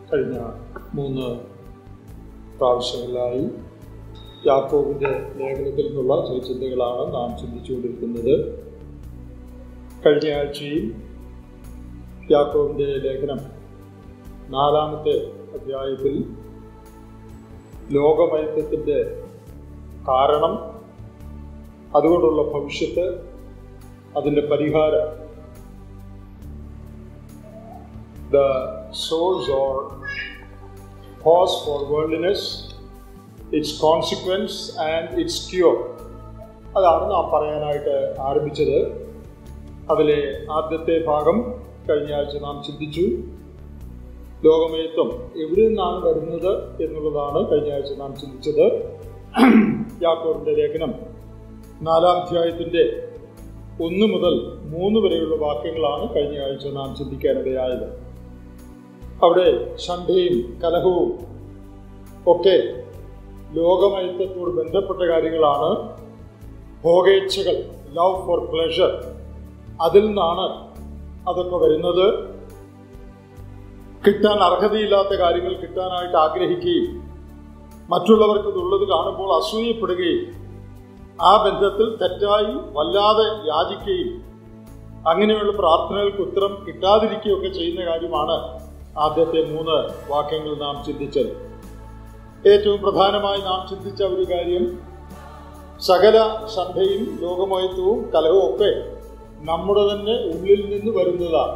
കഴിഞ്ഞ മൂന്ന് പ്രാവശ്യങ്ങളിലായി യാക്കോബിൻ്റെ ലേഖനത്തിൽ നിന്നുള്ള ചില ചിന്തകളാണ് നാം ചിന്തിച്ചുകൊണ്ടിരിക്കുന്നത് കഴിഞ്ഞ ആഴ്ചയിൽ യാക്കോബിൻ്റെ ലേഖനം നാലാമത്തെ അധ്യായത്തിൽ ലോകമൈത്യത്തിൻ്റെ കാരണം അതുകൊണ്ടുള്ള ഭവിഷ്യത്ത് അതിൻ്റെ പരിഹാരം the source or cause for worldliness, its consequence and its cure. അതാണ് നാം പറയാനായിട്ട് ആരംഭിച്ചത് അതിലെ ആദ്യത്തെ ഭാഗം കഴിഞ്ഞ ആഴ്ച നാം ചിന്തിച്ചു ലോകമയത്വം എവിടെ നിന്നാണ് വരുന്നത് എന്നുള്ളതാണ് കഴിഞ്ഞ ആഴ്ച നാം ചിന്തിച്ചത് യാക്കോറിന്റെ ലേഖനം നാലാം അധ്യായത്തിന്റെ ഒന്ന് മുതൽ മൂന്ന് വരെയുള്ള വാക്യങ്ങളാണ് കഴിഞ്ഞ ആഴ്ച നാം ചിന്തിക്കാനിടയായത് അവിടെ ശണ്ഠയും കലഹവും ഒക്കെ ലോകമയത്വത്തോട് ബന്ധപ്പെട്ട കാര്യങ്ങളാണ് ഭോഗേച്ഛകൾ ലവ് ഫോർ പ്ലഷർ അതിൽ നിന്നാണ് അതൊക്കെ വരുന്നത് കിട്ടാൻ അർഹതയില്ലാത്ത കാര്യങ്ങൾ കിട്ടാനായിട്ട് ആഗ്രഹിക്കുകയും മറ്റുള്ളവർക്ക് ഇതുള്ളത് കാണുമ്പോൾ അസൂയപ്പെടുകയും ആ ബന്ധത്തിൽ തെറ്റായി വല്ലാതെ യാചിക്കുകയും അങ്ങനെയുള്ള പ്രാർത്ഥനകൾക്ക് ഉത്തരം കിട്ടാതിരിക്കുകയൊക്കെ ചെയ്യുന്ന കാര്യമാണ് ആദ്യത്തെ മൂന്ന് വാക്യങ്ങൾ നാം ചിന്തിച്ചത് ഏറ്റവും പ്രധാനമായി നാം ചിന്തിച്ച ഒരു കാര്യം സകല സഭയും ലോകമയത്വവും കലഹവും ഒക്കെ നമ്മുടെ തന്നെ ഉള്ളിൽ നിന്ന് വരുന്നതാണ്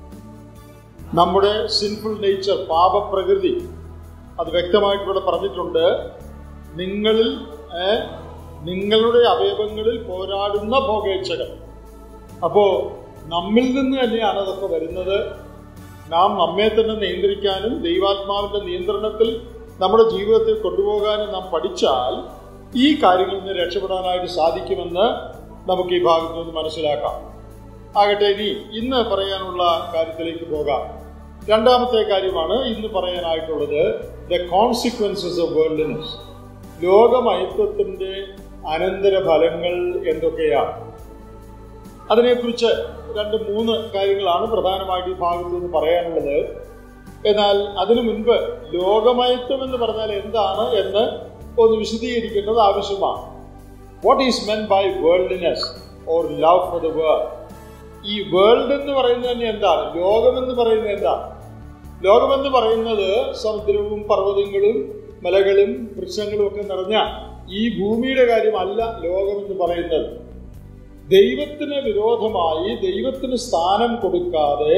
നമ്മുടെ സിൻഫുൾ നേച്ചർ പാപപ്രകൃതി അത് വ്യക്തമായിട്ട് ഇവിടെ പറഞ്ഞിട്ടുണ്ട് നിങ്ങളിൽ നിങ്ങളുടെ അവയവങ്ങളിൽ പോരാടുന്ന ഭോഗേച്ഛകൾ അപ്പോ നമ്മിൽ നിന്ന് തന്നെയാണ് അതൊക്കെ വരുന്നത് നാം നമ്മെ തന്നെ നിയന്ത്രിക്കാനും ദൈവാത്മാവിന്റെ നിയന്ത്രണത്തിൽ നമ്മുടെ ജീവിതത്തെ കൊണ്ടുപോകാനും നാം പഠിച്ചാൽ ഈ കാര്യങ്ങളിൽ നിന്ന് രക്ഷപ്പെടാനായിട്ട് സാധിക്കുമെന്ന് നമുക്ക് ഈ ഭാഗത്തു നിന്ന് മനസ്സിലാക്കാം ആകട്ടെ ഇനി ഇന്ന് പറയാനുള്ള കാര്യത്തിലേക്ക് പോകാം രണ്ടാമത്തെ കാര്യമാണ് ഇന്ന് പറയാനായിട്ടുള്ളത് ദ കോൺസിക്വൻസസ് ഓഫ് വേൾഡിനെസ് ലോകമയത്വത്തിന്റെ അനന്തരഫലങ്ങൾ എന്തൊക്കെയാണ് അതിനെക്കുറിച്ച് രണ്ട് മൂന്ന് കാര്യങ്ങളാണ് പ്രധാനമായിട്ട് ഈ ഭാഗത്ത് നിന്ന് പറയാനുള്ളത് എന്നാൽ അതിനു മുൻപ് ലോകമയത്വം എന്ന് പറഞ്ഞാൽ എന്താണ് എന്ന് ഒന്ന് വിശദീകരിക്കേണ്ടത് ആവശ്യമാണ് what is meant by worldliness or love for the world ഈ വേൾഡ് എന്ന് പറയുന്നത് തന്നെ എന്താണ് ലോകമെന്ന് പറയുന്നത് എന്താണ് ലോകമെന്ന് പറയുന്നത് സമുദ്രവും പർവ്വതങ്ങളും മലകളും വൃക്ഷങ്ങളും ഒക്കെ നിറഞ്ഞ ഈ ഭൂമിയുടെ കാര്യമല്ല ലോകമെന്ന് പറയുന്നത് ദൈവത്തിന് വിരോധമായി ദൈവത്തിന് സ്ഥാനം കൊടുക്കാതെ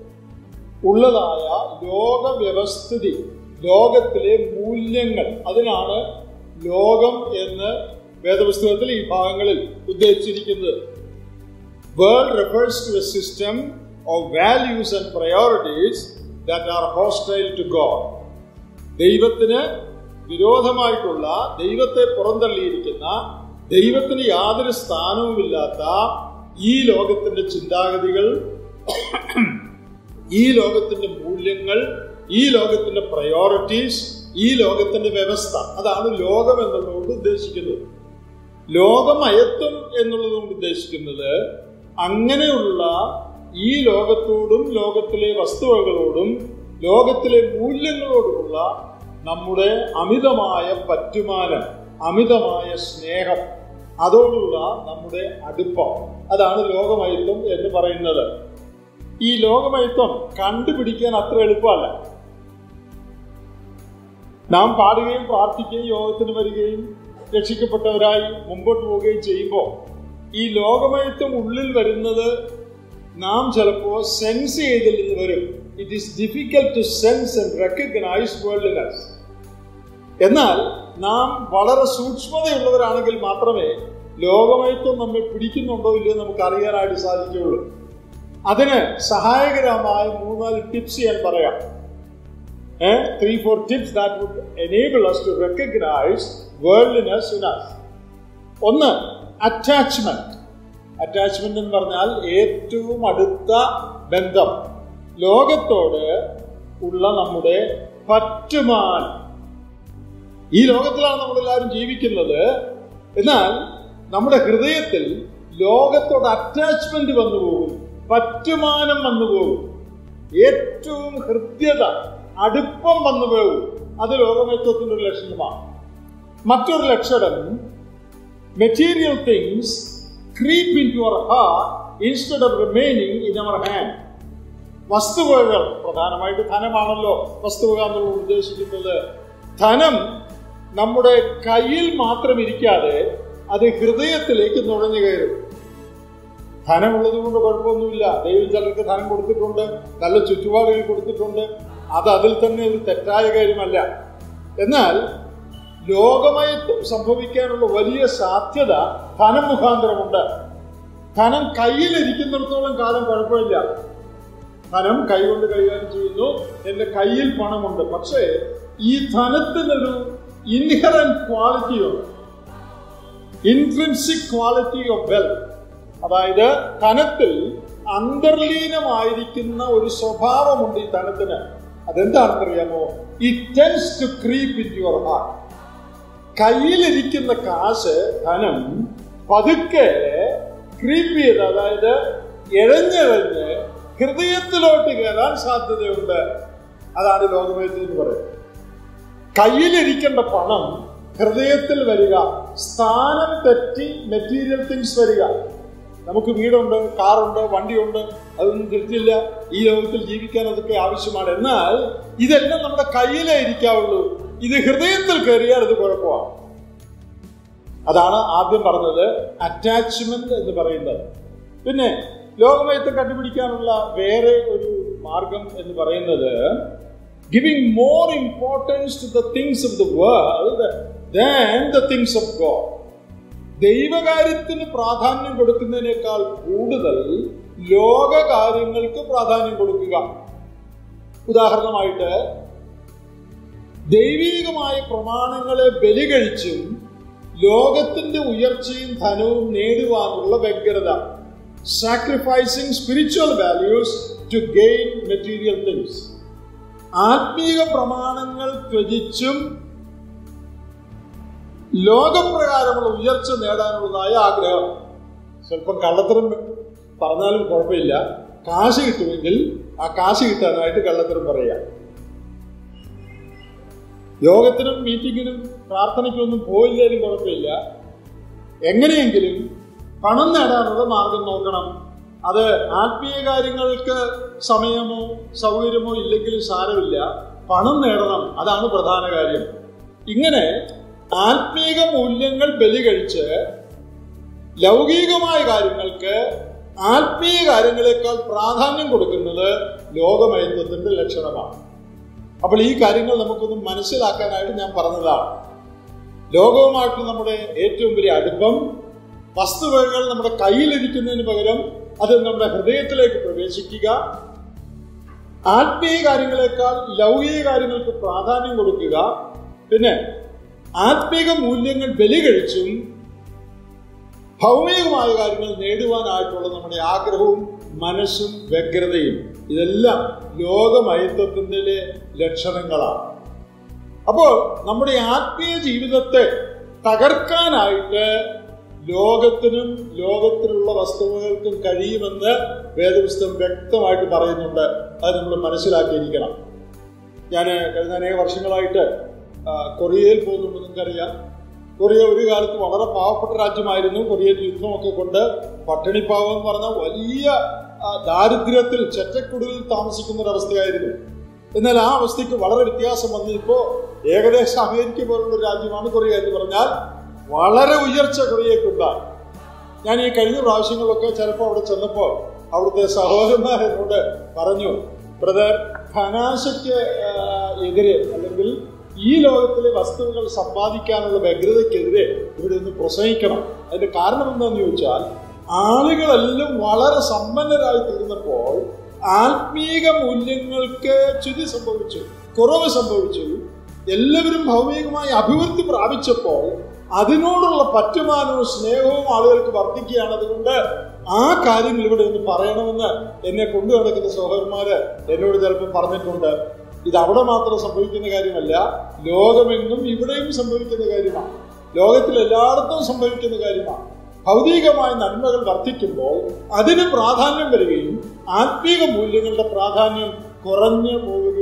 ഉള്ളതായ ലോക വ്യവസ്ഥിതി ലോകത്തിലെ മൂല്യങ്ങൾ അതിനാണ് ലോകം എന്ന് വേദപുസ്തകത്തിൽ ഈ ഭാഗങ്ങളിൽ ഉദ്ദേശിച്ചിരിക്കുന്നത് world refers to a system of values and priorities that are hostile to God ദൈവത്തിന് വിരോധമായിട്ടുള്ള ദൈവത്തെ പുറന്തള്ളിയിരിക്കുന്ന ദൈവത്തിന് യാതൊരു സ്ഥാനവുമില്ലാത്ത ഈ ലോകത്തിന്റെ ചിന്താഗതികൾ ഈ ലോകത്തിന്റെ മൂല്യങ്ങൾ ഈ ലോകത്തിന്റെ പ്രയോറിറ്റീസ് ഈ ലോകത്തിന്റെ വ്യവസ്ഥ അതാണ് ലോകം എന്നുള്ളതുകൊണ്ട് ഉദ്ദേശിക്കുന്നത് ലോകമയത്വം എന്നുള്ളതുകൊണ്ട് ഉദ്ദേശിക്കുന്നത് അങ്ങനെയുള്ള ഈ ലോകത്തോടും ലോകത്തിലെ വസ്തുവകളോടും ലോകത്തിലെ മൂല്യങ്ങളോടുമുള്ള നമ്മുടെ അമിതമായ പറ്റുമാനം അമിതമായ സ്നേഹം അതോടുള്ള നമ്മുടെ അടുപ്പം അതാണ് ലോകമയത്വം എന്ന് പറയുന്നത് ഈ ലോകമയത്വം കണ്ടുപിടിക്കാൻ അത്ര എളുപ്പമല്ല നാം പാടുകയും പ്രാർത്ഥിക്കുകയും യോഗത്തിന് വരികയും രക്ഷിക്കപ്പെട്ടവരായി മുമ്പോട്ട് പോവുകയും ചെയ്യുമ്പോൾ ഈ ലോകമയത്വം ഉള്ളിൽ വരുന്നത് നാം ചിലപ്പോൾ സെൻസ് ചെയ്തിൽ നിന്ന് വരും it is difficult to sense and recognise worldliness എന്നാൽ നാം വളരെ സൂക്ഷ്മതയുള്ളവരാണെങ്കിൽ മാത്രമേ ലോകമയത്വം നമ്മെ പിടിക്കുന്നുണ്ടോ ഇല്ലയോ നമുക്ക് അറിയാനായിട്ട് സാധിക്കുകയുള്ളൂ അതിന് സഹായകരമായ മൂന്നാല് ടിപ്സ് ഞാൻ പറയാം three four tips that would enable us to recognise worldliness in us ഒന്ന് അറ്റാച്ച്മെന്റ് അറ്റാച്ച്മെന്റ് എന്ന് പറഞ്ഞാൽ ഏറ്റവും അടുത്ത ബന്ധം ലോകത്തോട് ഉള്ള നമ്മുടെ പറ്റുമാൻ ഈ ലോകത്തിലാണ് നമ്മളെല്ലാവരും ജീവിക്കുന്നത് എന്നാൽ നമ്മുടെ ഹൃദയത്തിൽ ലോകത്തോട് അറ്റാച്ച്മെന്റ് വന്നു പോകും പറ്റുമാനം വന്നു പോകും ഏറ്റവും ഹൃദ്യത അടുപ്പം വന്നു പോകും അത് ലോകമത്വത്തിന്റെ ഒരു ലക്ഷണമാണ് മറ്റൊരു ലക്ഷണം material things creep in your heart instead of remaining in our hand വസ്തുവകകൾ പ്രധാനമായിട്ട് ധനമാണല്ലോ വസ്തുവക എന്നുള്ളത് ഉദ്ദേശിക്കുന്നത് ധനം നമ്മുടെ കയ്യിൽ മാത്രം ഇരിക്കാതെ അത് ഹൃദയത്തിലേക്ക് നുഴഞ്ഞു കയറും ധനമുള്ളത് കൊണ്ട് കുഴപ്പമൊന്നുമില്ല ദൈവം ചിലർക്ക് ധനം കൊടുത്തിട്ടുണ്ട് നല്ല ചുറ്റുപാടുകൾ കൊടുത്തിട്ടുണ്ട് അത് അതിൽ തന്നെ ഒരു തെറ്റായ കാര്യമല്ല എന്നാൽ ലോകമയത്വം സംഭവിക്കാനുള്ള വലിയ സാധ്യത ധനം മുഖാന്തരമുണ്ട് ധനം കയ്യിലിരിക്കുന്നിടത്തോളം കാലം കുഴപ്പമില്ല ധനം കൈകൊണ്ട് കൈകാര്യം ചെയ്യുന്നു എന്റെ കയ്യിൽ പണമുണ്ട് പക്ഷേ ഈ ധനത്തിനൊരു ഇൻഹറൻ ക്വാളിറ്റി ഉണ്ട് ഇൻട്രൻസിക് ക്വാളിറ്റി ഓഫ് വെൽത്ത് അതായത് ധനത്തിൽ അന്തർലീനമായിരിക്കുന്ന ഒരു സ്വഭാവമുണ്ട് ഈ ധനത്തിന് അതെന്താണെന്നറിയാമോ it tends to creep in your heart കയ്യിലിരിക്കുന്ന കാശ് ധനം പതുക്കെ ക്രീപ്പ് ചെയ്ത് അതായത് ഇഴഞ്ഞിഴഞ്ഞ് ഹൃദയത്തിലോട്ട് കയറാൻ സാധ്യതയുണ്ട് അതാണ് ലോകമേറ്റം എന്ന് പറയുന്നത് കയ്യിലിരിക്കേണ്ട പണം ഹൃദയത്തിൽ വരിക സ്ഥാനം തെറ്റി മെറ്റീരിയൽ തിങ്സ് വരിക നമുക്ക് വീടുണ്ട് കാറുണ്ട് വണ്ടിയുണ്ട് അതൊന്നും തിരിച്ചില്ല ഈ ലോകത്തിൽ ജീവിക്കാൻ അതൊക്കെ ആവശ്യമാണ് എന്നാൽ ഇതെല്ലാം നമ്മുടെ കയ്യിലേ ഇരിക്കാവുള്ളൂ ഇത് ഹൃദയത്തിൽ കയറിയാൽ ഇത് കുഴപ്പമാണ് അതാണ് ആദ്യം പറഞ്ഞത് അറ്റാച്ച്മെന്റ് എന്ന് പറയുന്നത് പിന്നെ ലോകമയത്തെ കണ്ടുപിടിക്കാനുള്ള വേറെ ഒരു മാർഗം എന്ന് പറയുന്നത് giving more importance to the things of the world than the things of God ദൈവകാര്യത്തിന് പ്രാധാന്യം കൊടുക്കുന്നതിനേക്കാൾ കൂടുതൽ ലോക കാര്യങ്ങൾക്ക് പ്രാധാന്യം കൊടുക്കുക ഉദാഹരണമായിട്ട് ദൈവീകമായ പ്രമാണങ്ങളെ ബലികഴിച്ചും ലോകത്തിന്റെ ഉയർച്ചയും ധനവും നേടുവാനുള്ള വ്യഗ്രത sacrificing spiritual values to gain material things ആത്മീക പ്രമാണങ്ങൾ ത്യജിച്ചും ലോകപ്രകാരമുള്ള ഉയർച്ച നേടാനുള്ളതായ ആഗ്രഹം സ്വല്പം കള്ളത്തരം പറഞ്ഞാലും കുഴപ്പമില്ല കാശ് കിട്ടുമെങ്കിൽ ആ കാശ് കിട്ടാനായിട്ട് കള്ളത്തരം പറയാം യോഗത്തിനും മീറ്റിങ്ങിനും പ്രാർത്ഥനയ്ക്കൊന്നും പോയില്ലേലും കുഴപ്പമില്ല എങ്ങനെയെങ്കിലും പണം നേടാനുള്ള മാർഗം നോക്കണം അത് ആത്മീയ കാര്യങ്ങൾക്ക് സമയമോ സൗകര്യമോ ഇല്ലെങ്കിലും സാരമില്ല പണം നേടണം അതാണ് പ്രധാന കാര്യം ഇങ്ങനെ ആത്മീക മൂല്യങ്ങൾ ബലി കഴിച്ച് ലൗകികമായ കാര്യങ്ങൾക്ക് ആത്മീയ കാര്യങ്ങളെക്കാൾ പ്രാധാന്യം കൊടുക്കുന്നത് ലോകമയത്വത്തിന്റെ ലക്ഷണമാണ് അപ്പോൾ ഈ കാര്യങ്ങൾ നമുക്കൊന്ന് മനസ്സിലാക്കാനായിട്ട് ഞാൻ പറഞ്ഞതാണ് ലോകവുമായിട്ട് നമ്മുടെ ഏറ്റവും വലിയ അടുപ്പം വസ്തുവകകൾ നമ്മുടെ കയ്യിലിരിക്കുന്നതിന് പകരം അത് നമ്മുടെ ഹൃദയത്തിലേക്ക് പ്രവേശിക്കുക ആത്മീയ കാര്യങ്ങളെക്കാൾ ലൗകിക കാര്യങ്ങൾക്ക് പ്രാധാന്യം കൊടുക്കുക പിന്നെ ആത്മീക മൂല്യങ്ങൾ ബലി കഴിച്ചും ഭൗമികമായ കാര്യങ്ങൾ നേടുവാനായിട്ടുള്ള നമ്മുടെ ആഗ്രഹവും മനസ്സും വ്യഗ്രതയും ഇതെല്ലാം ലോകമയത്വത്തിന്റെ ലക്ഷണങ്ങളാണ് അപ്പോൾ നമ്മുടെ ആത്മീയ ജീവിതത്തെ തകർക്കാനായിട്ട് ലോകത്തിനും ലോകത്തിലുള്ള വസ്തുവകൾക്കും കഴിയുമെന്ന് വേദപുസ്തകം വ്യക്തമായിട്ട് പറയുന്നുണ്ട് അത് നമ്മൾ മനസ്സിലാക്കിയിരിക്കണം ഞാൻ കഴിഞ്ഞ അനേക വർഷങ്ങളായിട്ട് കൊറിയയിൽ പോകുന്നുണ്ട് നിങ്ങൾക്കറിയാം കൊറിയ ഒരു കാലത്ത് വളരെ പാവപ്പെട്ട രാജ്യമായിരുന്നു കൊറിയൻ യുദ്ധമൊക്കെ കൊണ്ട് പട്ടിണിപ്പാവം എന്ന് പറഞ്ഞ വലിയ ദാരിദ്ര്യത്തിൽ ചെറ്റക്കുടിലിൽ താമസിക്കുന്ന ഒരു അവസ്ഥയായിരുന്നു എന്നാൽ ആ അവസ്ഥയ്ക്ക് വളരെ വ്യത്യാസം വന്നു ഇപ്പോ ഏകദേശം അമേരിക്ക പോലുള്ള രാജ്യമാണ് കൊറിയ എന്ന് പറഞ്ഞാൽ വളരെ ഉയർച്ച കൊറിയക്കുണ്ടായി ഞാൻ ഈ കഴിഞ്ഞ പ്രാവശ്യങ്ങളിലൊക്കെ ചിലപ്പോൾ അവിടെ ചെന്നപ്പോൾ അവിടുത്തെ സഹോദരന്മാർ എന്നോട് പറഞ്ഞു ബ്രദർ ധനാശയ്ക്ക് എതിരെ അല്ലെങ്കിൽ ഈ ലോകത്തിലെ വസ്തുക്കൾ സമ്പാദിക്കാനുള്ള വ്യഗ്രതയ്ക്കെതിരെ ഇവിടെ ഒന്ന് പ്രസംഗിക്കണം അതിന്റെ കാരണം എന്താണെന്ന് ചോദിച്ചാൽ ആളുകളെല്ലാം വളരെ സമ്പന്നരായി തീർന്നപ്പോൾ ആത്മീക മൂല്യങ്ങൾക്ക് ച്യുതി സംഭവിച്ചു കുറവ് സംഭവിച്ചു എല്ലാവരും ഭൗമികമായി അഭിവൃദ്ധി പ്രാപിച്ചപ്പോൾ അതിനോടുള്ള പറ്റുമാനവും സ്നേഹവും ആളുകൾക്ക് വർദ്ധിക്കുകയാണ് അതുകൊണ്ട് ആ കാര്യങ്ങൾ ഇവിടെ ഒന്ന് പറയണമെന്ന് എന്നെ കൊണ്ടു നടക്കുന്ന സഹോദരന്മാര് എന്നോട് ചിലപ്പോൾ പറഞ്ഞിട്ടുണ്ട് ഇത് അവിടെ മാത്രം സംഭവിക്കുന്ന കാര്യമല്ല ലോകമെങ്ങും ഇവിടെയും സംഭവിക്കുന്ന കാര്യമാണ് ലോകത്തിൽ എല്ലായിടത്തും സംഭവിക്കുന്ന കാര്യമാണ് ഭൗതികമായ നന്മകൾ വർദ്ധിക്കുമ്പോൾ അതിന് പ്രാധാന്യം വരികയും ആത്മീക മൂല്യങ്ങളുടെ പ്രാധാന്യം കുറഞ്ഞു പോവുകയും ചെയ്യും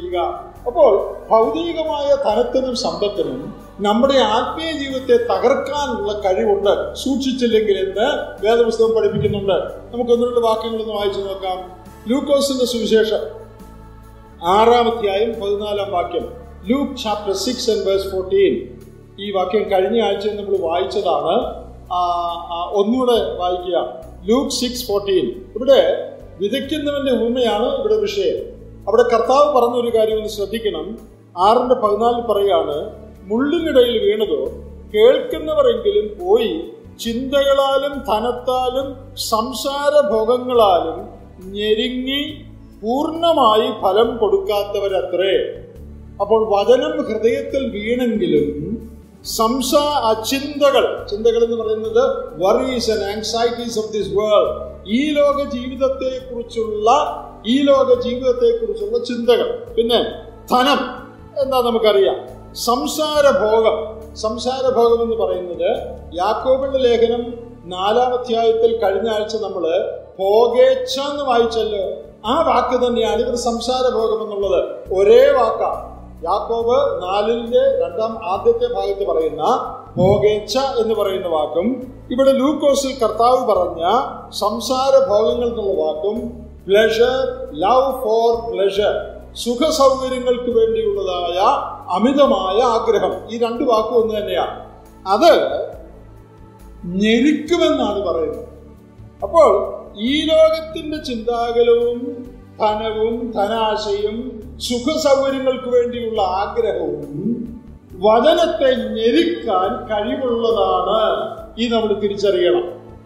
ചെയ്യുക അപ്പോൾ ഭൗതികമായ ധനത്തിനും സമ്പത്തിനും നമ്മുടെ ആത്മീയ ജീവിതത്തെ തകർക്കാനുള്ള കഴിവുണ്ട് സൂക്ഷിച്ചില്ലെങ്കിൽ എന്ന് വേദപുസ്തകം പഠിപ്പിക്കുന്നുണ്ട് നമുക്ക് ഒന്ന് രണ്ട് വാക്യങ്ങളൊന്ന് വായിച്ചു നോക്കാം ലൂക്കോസിന്റെ സുവിശേഷം ആറാം അധ്യായം പതിനാലാം വാക്യം Luke chapter six and verse fourteen ഈ വാക്യം കഴിഞ്ഞ ആഴ്ച നമ്മൾ വായിച്ചതാണ് ആ, ആ, ഒന്നുകൂടെ വായിക്കുക ലൂക്ക് സിക്സ് ഫോർട്ടീൻ ഇവിടെ വിതയ്ക്കുന്നവന്റെ ഉപമയാണ് ഇവിടെ വിഷയം അവിടെ കർത്താവ് പറഞ്ഞൊരു കാര്യം ഒന്ന് ശ്രദ്ധിക്കണം ആറിന്റെ പതിനാലിൽ പറയാണ് മുള്ളിനിടയിൽ വീണതോ കേൾക്കുന്നവരെങ്കിലും പോയി ചിന്തകളാലും ധനത്താലും സംസാര ഭോഗങ്ങളാലും ഞെരുങ്ങി പൂർണ്ണമായി ഫലം കൊടുക്കാത്തവരത്രേ അപ്പോൾ വചനം ഹൃദയത്തിൽ വീണെങ്കിലും സംസാ ആ ചിന്തകൾ ചിന്തകൾ എന്ന് പറയുന്നത് worries and anxieties of this world ഈ ലോക ജീവിതത്തെ കുറിച്ചുള്ള ഈ ലോക ജീവിതത്തെ കുറിച്ചുള്ള ചിന്തകൾ പിന്നെ ധനം എന്താ നമുക്കറിയാം സംസാര ഭോഗം സംസാര ഭോഗം എന്ന് പറയുന്നത് യാക്കോബിന്റെ ലേഖനം നാലാം അധ്യായത്തിൽ കഴിഞ്ഞ ആഴ്ച നമ്മള് ഭോഗേച്ഛ എന്ന് വായിച്ചല്ലോ ആ വാക്ക് തന്നെയാണ് ഇവർ സംസാര ഭോഗം എന്നുള്ളത് ഒരേ വാക്കാണ് യാക്കോബ് നാലിന്റെ രണ്ടാം ആദ്യത്തെ ഭാഗത്ത് പറയുന്ന ഭോഗേച്ഛ എന്ന് പറയുന്ന വാക്കും ഇവിടെ ലൂക്കോസിൽ കർത്താവ് പറഞ്ഞ സംസാര ഭോഗങ്ങൾ എന്നുള്ള വാക്കും പ്ലഷർ ലവ് ഫോർ പ്ലഷർ സുഖ സൗകര്യങ്ങൾക്ക് വേണ്ടിയുള്ളതായ അമിതമായ ആഗ്രഹം ഈ രണ്ട് വാക്കും ഒന്ന് തന്നെയാണ് അത് ഞെരുക്കുമെന്നാണ് പറയുന്നത് അപ്പോൾ ഈ ലോകത്തിന്റെ ചിന്താകലവും ധനവും ധനാശയും സുഖ സൗകര്യങ്ങൾക്ക് വേണ്ടിയുള്ള ആഗ്രഹവും വചനത്തെ ഞെരുക്കാൻ കഴിവുള്ളതാണ് ഈ നമ്മൾ തിരിച്ചറിയണം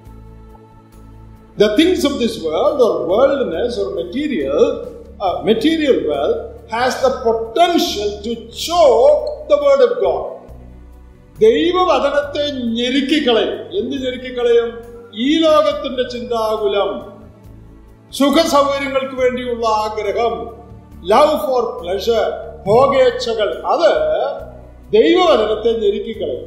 The things of this world or worldliness or material, uh, material wealth has the potential to choke the word of God. ദൈവവചനത്തെ ഞെരുക്കിക്കളയും എന്ത് ഞെരുക്കിക്കളയും ഈ ലോകത്തിന്റെ ചിന്താകുലം സുഖ സൗകര്യങ്ങൾക്ക് വേണ്ടിയുള്ള ആഗ്രഹം ലവ് ഫോർ പ്ലഷർ ഭോഗേച്ഛകൾ അത് ദൈവവചനത്തെ ഞെരുക്കിക്കളയും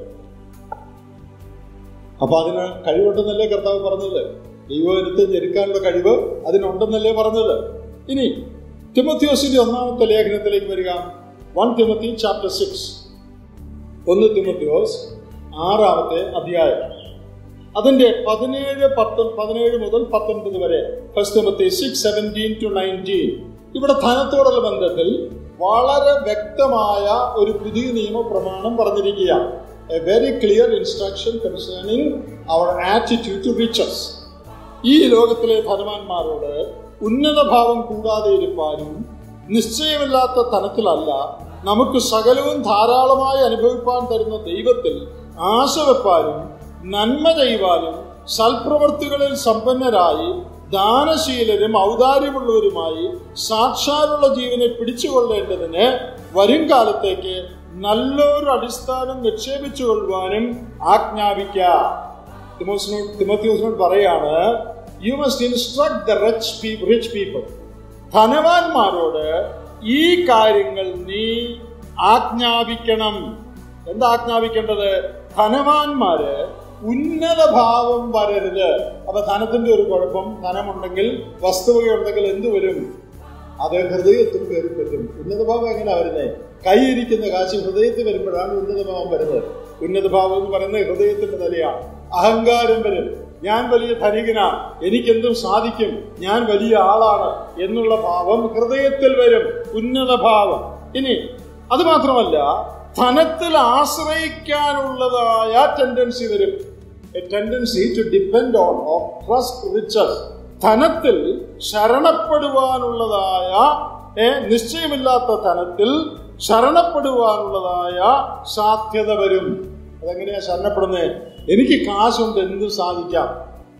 അപ്പൊ അതിന് കഴിവുണ്ടെന്നല്ലേ കർത്താവ് പറഞ്ഞത് ദൈവവചനത്തെ ഞെരുക്കാനുള്ള കഴിവ് അതിനുണ്ടെന്നല്ലേ പറഞ്ഞത് ഇനി തിമത്യോസിന്റെ ഒന്നാമത്തെ ലേഖനത്തിലേക്ക് വരിക വൺ തിമത്തി ചാപ്റ്റർ സിക്സ് ഒന്ന് തിമത്യോസ് ആറാമത്തെ അധ്യായം അതിന്റെ പതിനേഴ് പത്ത് പതിനേഴ് മുതൽ പത്തൊൻപത് വരെ first Timothy six seventeen to nineteen ഇവിടെ ധനത്തോടുള്ള ബന്ധത്തിൽ വളരെ വ്യക്തമായ ഒരു പുതിയ നിയമ പ്രമാണം പറഞ്ഞിരിക്കുകയാണ് a very clear instruction concerning our attitude to riches ഈ ലോകത്തിലെ ധനവാന്മാരോട് ഉന്നത ഭാവം കൂടാതെ ഇരുപ്പാനും നിശ്ചയമില്ലാത്ത തനത്തിലല്ല നമുക്ക് സകലവും ധാരാളമായി അനുഭവിപ്പാൻ തരുന്ന ദൈവത്തിൽ ആശ വെപ്പാനും നന്മ ചെയ്യുവാനും സൽപ്രവൃത്തികളിൽ സമ്പന്നരായി ദാനശീലരും ഔദാര്യമുള്ളവരുമായി സാക്ഷാലുള്ള ജീവനെ പിടിച്ചുകൊള്ളേണ്ടതിന് വരും കാലത്തേക്ക് നല്ലൊരു അടിസ്ഥാനം നിക്ഷേപിച്ചു കൊള്ളുവാനും ആജ്ഞാപിക്കാം തിമോസിനോട് തിമോത്യോസിനോട് പറയാണ് you must instruct the rich people rich people ധനവാന്മാരോട് ഈ കാര്യങ്ങൾ നീ ആജ്ഞാപിക്കണം എന്താ ആജ്ഞാപിക്കേണ്ടത് ധനവാന്മാര് ഉന്നത ഭാവം വരരുത് അപ്പൊ ധനത്തിന്റെ ഒരു കുഴപ്പം ധനമുണ്ടെങ്കിൽ വസ്തുവകയുണ്ടെങ്കിൽ എന്ത് വരും അത് ഹൃദയത്തിൽ കയറി പറ്റും ഉന്നതഭാവം എങ്ങനെയാ വരുന്നത് കൈയിരിക്കുന്ന കാശ് ഹൃദയത്തിൽ വരുമ്പോഴാണ് ഉന്നതഭാവം വരുന്നത് ഉന്നതഭാവം എന്ന് പറയുന്നത് ഹൃദയത്തിന്റെ നിലയാണ് അഹങ്കാരം വരും ഞാൻ വലിയ ധനികനാണ് എനിക്കെന്തും സാധിക്കും ഞാൻ വലിയ ആളാണ് എന്നുള്ള ഭാവം ഹൃദയത്തിൽ വരും ഉന്നത ഭാവം ഇനി അത് മാത്രമല്ല ധനത്തിൽ ആശ്രയിക്കാനുള്ളതായ ടെൻഡൻസി വരും a tendency to depend on or trust riches ധനത്തിൽ ശരണപ്പെടുവാനുള്ളതായ ഏ, നിശ്ചയമില്ലാത്ത ധനത്തിൽ ശരണപ്പെടുവാനുള്ളതായ സാധ്യത വരും അതെങ്ങനെയാ ശരണപ്പെടുന്നത് എനിക്ക് കാശുണ്ട് എന്തും സാധിക്കാം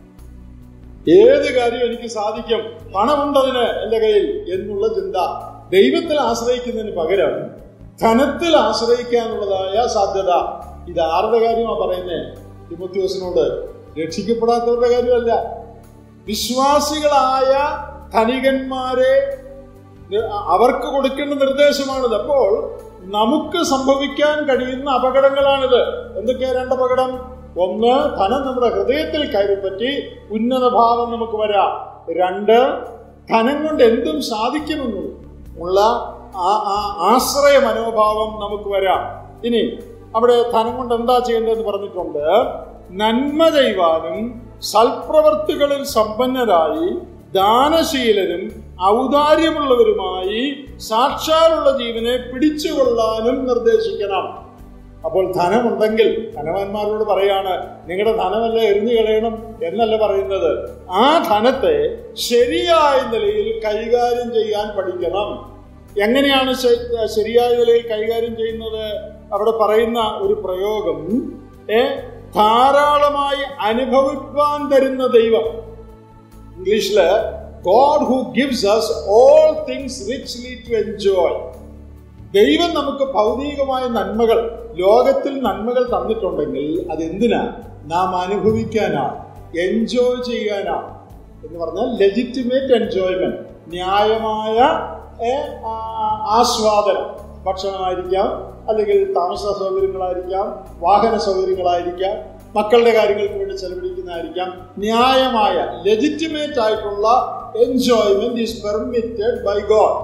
ഏത് കാര്യം എനിക്ക് സാധിക്കും പണമുണ്ടതിന് എന്റെ കയ്യിൽ എന്നുള്ള ചിന്ത ദൈവത്തിൽ ആശ്രയിക്കുന്നതിന് പകരം ധനത്തിൽ ആശ്രയിക്കാനുള്ളതായ സാധ്യത ഇത് ആരുടെ കാര്യമാണ് പറയുന്നത് തിമോത്യോസിനോട് രക്ഷിക്കപ്പെടാത്തവരുടെ കാര്യമല്ല വിശ്വാസികളായ ധനികന്മാരെ അവർക്ക് കൊടുക്കേണ്ട നിർദ്ദേശമാണിത് അപ്പോൾ നമുക്ക് സംഭവിക്കാൻ കഴിയുന്ന അപകടങ്ങളാണിത് എന്തൊക്കെയാ രണ്ട് അപകടം ഒന്ന് ധനം നമ്മുടെ ഹൃദയത്തിൽ കയറിപ്പറ്റി ഉന്നത ഭാവം നമുക്ക് വരാം രണ്ട് ധനം കൊണ്ട് എന്തും സാധിക്കുമെന്നും ഉള്ള ആ- ആ ആശ്രയ മനോഭാവം നമുക്ക് വരാം ഇനി അവിടെ ധനം കൊണ്ട് എന്താ ചെയ്യേണ്ടതെന്ന് പറഞ്ഞിട്ടുണ്ട് നന്മ ചെയ്യുവാനും സൽപ്രവർത്തികളിൽ സമ്പന്നരായി ദാനശീലരും ഔദാര്യമുള്ളവരുമായി സാക്ഷാലുള്ള ജീവനെ പിടിച്ചുകൊള്ളാനും നിർദ്ദേശിക്കണം അപ്പോൾ ധനമുണ്ടെങ്കിൽ ധനവാന്മാരോട് പറയാണ് നിങ്ങളുടെ ധനമല്ല എറിഞ്ഞു കളയണം എന്നല്ല പറയുന്നത് ആ ധനത്തെ ശരിയായ നിലയിൽ കൈകാര്യം ചെയ്യാൻ പഠിക്കണം എങ്ങനെയാണ് ശ- ശരിയായ നിലയിൽ കൈകാര്യം ചെയ്യുന്നത് അവിടെ പറയുന്ന ഒരു പ്രയോഗം ഏ ധാരാളമായി അനുഭവിപ്പാൻ തരുന്ന ദൈവം ഇംഗ്ലീഷില് God who gives us all things richly to enjoy ദൈവം നമുക്ക് ഭൗതികമായ നന്മകൾ ലോകത്തിൽ നന്മകൾ തന്നിട്ടുണ്ടെങ്കിൽ അതെന്തിനാ നാം അനുഭവിക്കാനാണ് എൻജോയ് ചെയ്യാനാണ് എന്ന് പറഞ്ഞാൽ ലെജിറ്റിമേറ്റ് എൻജോയ്മെന്റ് ന്യായമായ ഏ, ആ, ആസ്വാദനം ഭക്ഷണമായിരിക്കാം അല്ലെങ്കിൽ താമസ സൗകര്യങ്ങളായിരിക്കാം വാഹന സൗകര്യങ്ങളായിരിക്കാം മക്കളുടെ കാര്യങ്ങൾക്ക് വേണ്ടി ചെലവഴിക്കുന്നതായിരിക്കാം ന്യായമായ ലെജിറ്റിമേറ്റ് ആയിട്ടുള്ള enjoyment is permitted by God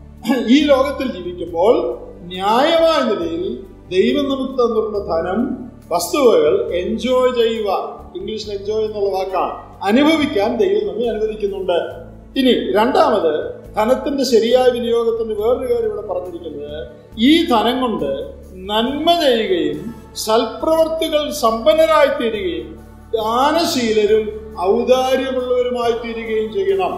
ഈ ലോകത്തിൽ ജീവിക്കുമ്പോൾ ന്യായമായ നിലയിൽ ദൈവം നമുക്ക് തന്നിട്ടുള്ള ധനം വസ്തുവകൾ എൻജോയ് ചെയ്യുക ഇംഗ്ലീഷിൽ എൻജോയ് എന്നുള്ള വാക്കാണ് അനുഭവിക്കാൻ ദൈവം നമ്മെ അനുവദിക്കുന്നുണ്ട് ഇനി രണ്ടാമത് ധനത്തിന്റെ ശരിയായ വിനിയോഗത്തിന്റെ വേറൊരു കാര്യം ഇവിടെ പറഞ്ഞിരിക്കുന്നത് ഈ ധനം കൊണ്ട് നന്മ ചെയ്യുകയും സൽപ്രവർത്തികൾ സമ്പന്നരായി തീരുകയും ദാനശീലരും ഔദാര്യമുള്ളവരുമായി തീരുകയും ചെയ്യണം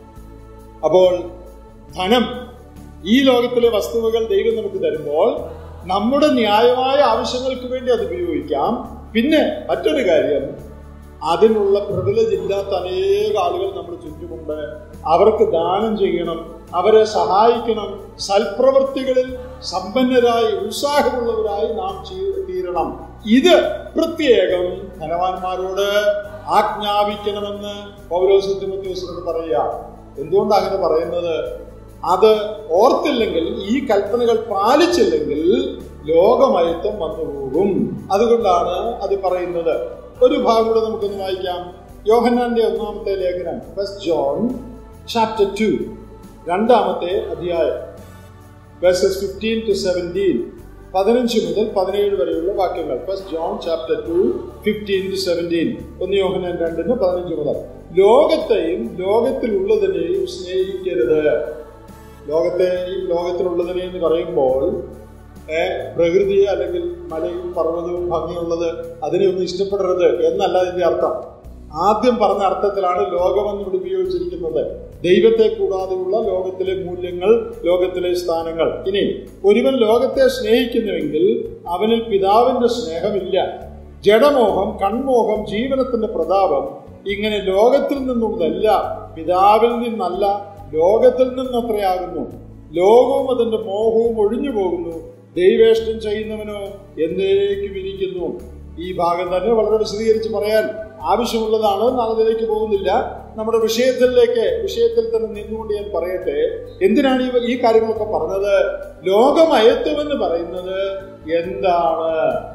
അപ്പോൾ ധനം ഈ ലോകത്തിലെ വസ്തുവകൾ ദൈവം നമുക്ക് തരുമ്പോൾ നമ്മുടെ ന്യായമായ ആവശ്യങ്ങൾക്ക് വേണ്ടി അത് ഉപയോഗിക്കാം പിന്നെ മറ്റൊരു കാര്യം അതിനുള്ള പ്രിവിലേജ് ഇല്ലാത്ത അനേക ആളുകൾ നമ്മുടെ ചുറ്റുമുണ്ട് അവർക്ക് ദാനം ചെയ്യണം അവരെ സഹായിക്കണം സൽപ്രവൃത്തികളിൽ സമ്പന്നരായി ഉത്സാഹമുള്ളവരായി നാം ചെയ്ത് തീരണം ഇത് പ്രത്യേകം ധനവാന്മാരോട് ആജ്ഞാപിക്കണമെന്ന് പൗലോസ് തിമത്യോസിനോട് പറയുക എന്തുകൊണ്ടാണ് അങ്ങനെ പറയുന്നത് അത് ഓർത്തില്ലെങ്കിൽ ഈ കൽപ്പനകൾ പാലിച്ചില്ലെങ്കിൽ ലോകമയത്വം വന്നുപോകും അതുകൊണ്ടാണ് അത് പറയുന്നത് ഒരു ഭാഗം കൂടെ നമുക്കൊന്ന് വായിക്കാം യോഹന്നാന്റെ ഒന്നാമത്തെ ലേഖനം ഫസ്റ്റ് ജോൺ ചാപ്റ്റർ ടു രണ്ടാമത്തെ അധ്യായം വേഴ്സസ് ഫിഫ്റ്റീൻ ടു സെവൻറ്റീൻ പതിനഞ്ച് മുതൽ പതിനേഴ് വരെയുള്ള വാക്യങ്ങൾ first John chapter two fifteen to seventeen ഒന്ന് യോഹനൻ രണ്ടിന് പതിനഞ്ച് മുതൽ ലോകത്തെയും ലോകത്തിലുള്ളതിനെയും സ്നേഹിക്കരുത് ലോകത്തെയും ലോകത്തിലുള്ളതിനെ എന്ന് പറയുമ്പോൾ ഏ, പ്രകൃതിയെ അല്ലെങ്കിൽ മലയും പർവ്വതവും ഭംഗിയുള്ളത് അതിനെ ഒന്നും ഇഷ്ടപ്പെടരുത് എന്നല്ല അതിന്റെ അർത്ഥം ആദ്യം പറഞ്ഞ അർത്ഥത്തിലാണ് ലോകമെന്നിവിടെ ഉപയോഗിച്ചിരിക്കുന്നത് ദൈവത്തെ കൂടാതെയുള്ള ലോകത്തിലെ മൂല്യങ്ങൾ ലോകത്തിലെ സ്ഥാനങ്ങൾ ഇനി ഒരുവൻ ലോകത്തെ സ്നേഹിക്കുന്നുവെങ്കിൽ അവനിൽ പിതാവിന്റെ സ്നേഹമില്ല ജഡമോഹം കൺമോഹം ജീവനത്തിന്റെ പ്രതാപം ഇങ്ങനെ ലോകത്തിൽ നിന്നുള്ളതല്ല പിതാവിൽ നിന്നല്ല ലോകത്തിൽ നിന്നത്രയാകുന്നു ലോകവും അതിന്റെ മോഹവും ഒഴിഞ്ഞു പോകുന്നു ദൈവേഷ്ടം ചെയ്യുന്നവനോ എന്നേക്കും ഇരിക്കുന്നു ഈ ഭാഗം തന്നെ വളരെ വിശദീകരിച്ച് പറയാൻ ആവശ്യമുള്ളതാണ് നാം അതിലേക്ക് പോകുന്നില്ല നമ്മുടെ വിഷയത്തിലേക്ക് വിഷയത്തിൽ തന്നെ നിന്നുകൊണ്ട് ഞാൻ പറയട്ടെ എന്തിനാണ് ഈ ഈ കാര്യങ്ങളൊക്കെ പറഞ്ഞത് ലോകമയത്വം എന്ന് പറയുന്നത് എന്താണ്